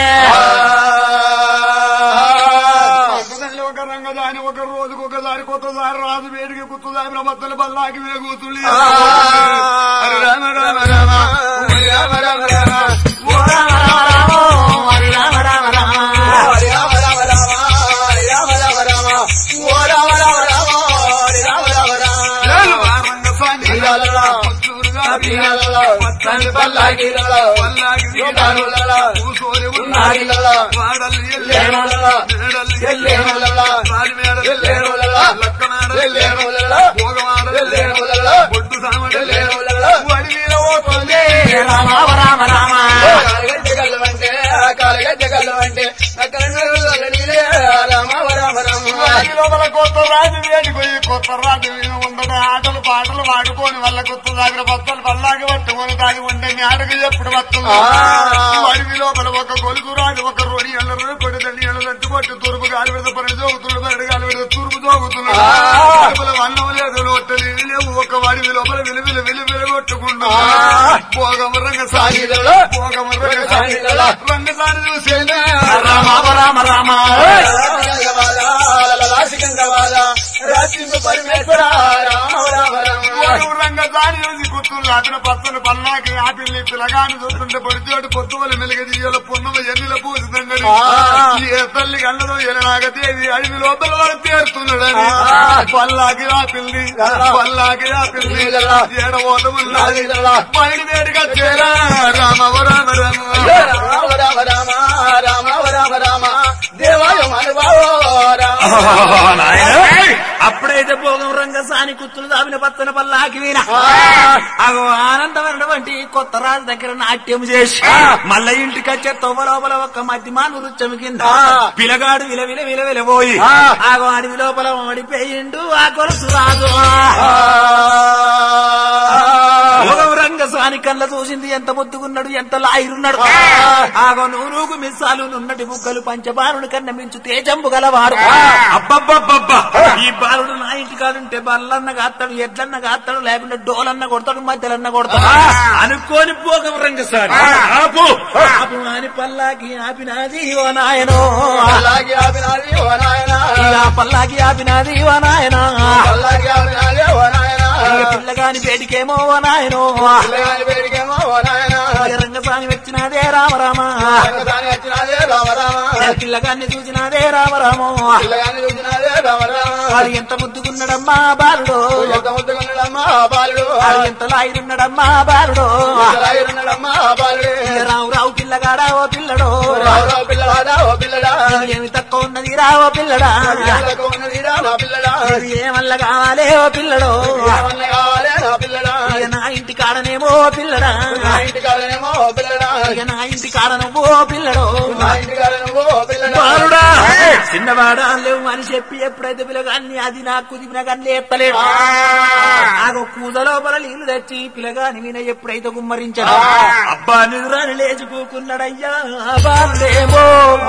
పక్కదండి ఒక రంగదాని ఒక రోజుకు ఒకసారి కొత్తసారి రాజు వేడికి కుత్తదాని ప్రమత్తలు బల్లాకి మీద కూతుళ్ళు హరి రామ రామ రామ హరి రామ రామ రామ ఓ రామ రామ రామ, హరి రామ రామ రామ. హరి రామ రామ రామ హరి రామ రామ రామ ఓ రామ రామ రామ హరి రామ రామ రామ చాలు ఆ రంగసాని ఇలాలలా, పుత్తూరుగా ఇలాలలా, పచ్చని పల్లాకిలలో, పల్లాకి యోగానులలో, కూసోని ఉన్నాగిలలో, వాడలు ఎల్లేనులలో, ఎల్లేనులలో, ఎల్లేనులలో, ఎల్లేనులలో, ఎల్లేనులలో, బొడ్డు సామడు ఎల్లేనులలో, వడి మీద పోతుంది రామ రామ రామ కాలగడ్డ గల్లవంటే, కాలగడ్డ గల్లవంటే, అక్కడ నరులలో నీరే, రామ రామ రామ వారి లోపల కొత్త రాజు వేడికి పోయి కొత్త రాజు మీద ఉండగా ఆటలు పాటలు వాడుకొని వాళ్ళ కొత్త దగ్గర బత్తలు పల్లాకి పట్టుకొని తాగి ఉండే మేడకి ఎప్పుడు వస్తుంది అడవి లోపల ఒక గొలుసు రాజు ఒక రొడి ఎల్లరు కొడి దండి ఎల్లరు కొట్టి తూర్పు గాలి పెడితే పని జోగుతున్నాడు బయట గాలి పెడితే తూర్పు జోగుతున్నాడు కడుపులో అన్నం లేదు లోటలు లేవు ఒక వాడి లోపల విలు విలు విలు విలు కొట్టుకుంటూ భోగం రంగ సాగి భోగం రంగ సాగి రంగ సాగి చూసేనా రామ రామ రామ పరమేశ్వర రామ రామ రామ రంగ దాని చూసి గుర్తులు అతను పచ్చని పల్లాకి ఆపిల్ని పిల్లగాని చూస్తుంటే పొడిచోటి పొద్దువలు మెలిగ దియ్యల పున్నమ ఎన్నిల పూసిందండి ఏ తల్లి కన్నదో ఎననాగదేవి అడవి లోపల వాడు తేరుతున్నాడని పల్లాకి ఆపిల్ని పల్లాకి ఆపిల్ని ఏడవోతమున్నది బయలు వేడిగా చేరా రామ రామ రామ రామ రామ రామ రామ రామ రామ దేవాయ మనుభావో రామ అప్పుడైతే భోగం రంగసాని కుత్తులు దావిన పత్తన పల్లాకి వీణ అగో ఆనందమైనటువంటి కొత్త రాజు దగ్గర నాట్యం చేసి మళ్ళా ఇంటికి వచ్చే తొవ్వ లోపల ఒక మధ్యమాను రుచ్చమి కింద పిలగాడు విల విల విల విల పోయి ఆగో అడవి లోపల ఓడిపోయిండు ఆ కొలుసు రాజు భోగం రంగసాని కళ్ళ చూసింది ఎంత ముద్దుగున్నాడు ఎంత లాయిరున్నాడు ఆగో నూనూగు మిస్సాలు నున్నటి బుగ్గలు పంచబాలుని కన్న మించు తేజంబు గలవాడు అబ్బబ్బబ్బబ్బా ఈ బాలుడు నా ఇంటి కాడుంటే బల్లన్న కాస్తాడు ఎడ్లన్న కాస్తాడు లేకుంటే డోలన్న కొడతాడు మధ్యలన్న కొడతాడు అనుకోని భోగం రంగసాని ఆపు ఆపు అని పల్లాకి ఆపినాది ఓ నాయనో అలాగే ఆపినాది ఓ నాయన ఇలా పల్లాకి ఆపినాది ఓ నాయనా అలాగే ఆపినాది ఓ నాయన ఇక పిల్లగాని పేటికేమో ఓ నాయనో పిల్లగాని పేరుకేమో ఓ నాయన ఇక రంగసాని వచ్చినాదే రామరామ రంగసాని వచ్చినాదే రామ రామ పిల్లగాన్ని చూసినాదే రామరామో పిల్లగాని చూసినాదే రామ రామ వాడు ఎంత ముద్దుకున్నాడమ్మా బాలుడు ఎంత ముద్దుకున్నాడమ్మా బాలుడు వాడు ఎంత లాయిరున్నాడమ్మా బాలుడు ఉన్నాడమ్మా బాలుడు ఇక రావు రావు పిల్లగాడా ఓ పిల్లడు రావు రావు పిల్లవాడా ఓ పిల్లడా ఏమి తక్కువ ఉన్నది రా ఓ పిల్లడా పిల్లలకు ఉన్నదిరా నా పిల్లడా ఇది ఏమల్ల కావాలే ఓ పిల్లడు ఏమన్నా కావాలే నా పిల్లడా ఇక నా ఇంటి కాడనేమో ఓ పిల్లడా నా ఇంటి కాడనేమో ఓ పిల్లడా ఇక నా ఇంటి కాడ నువ్వు ఓ పిల్లడు నా ఇంటి కాడనేమో ఓ పిల్లడా బాలుడా చిన్నవాడా లేవు అని చెప్పి ఎప్పుడైతే పిల్లగాన్ని అది నాకు కుదిపిన కానీ ఎత్తలేడు నాకు కూద లోపల నీళ్లు తెచ్చి పిల్లగాని మీద ఎప్పుడైతే గుమ్మరించాడు అబ్బా నిద్రాని లేచి కూకున్నాడయ్యా బాలేమో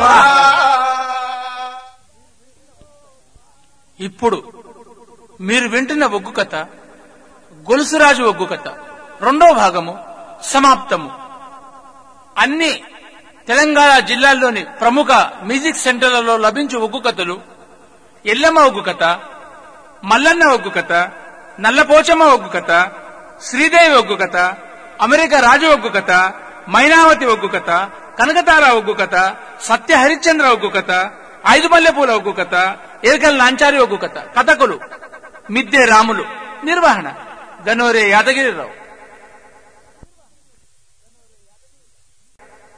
ఇప్పుడు మీరు వింటున్న ఒగ్గు కథ గొలుసురాజు ఒగ్గు కథ రెండో భాగము సమాప్తము అన్ని తెలంగాణ జిల్లాల్లోని ప్రముఖ మ్యూజిక్ సెంటర్లలో లభించు ఒగ్గు కథలు ఎల్లమ్మ ఒగ్గు కథ మల్లన్న ఒగ్గు కథ నల్లపోచమ్మ ఒగ్గు కథ శ్రీదేవి ఒగ్గు కథ అమెరికా రాజు ఒగ్గు కథ మైనావతి ఒగ్గు కథ కనకతార ఒగ్గు కథ సత్య హరిశ్చంద్ర ఒగ్గు కథ ఐదు మల్లెపూల ఒగ్గు కథ ఏకల్ నాంచారి ఒగ్గు కథ కథకులు మిద్దె రాములు నిర్వహణ గనోరే యాదగిరిరావు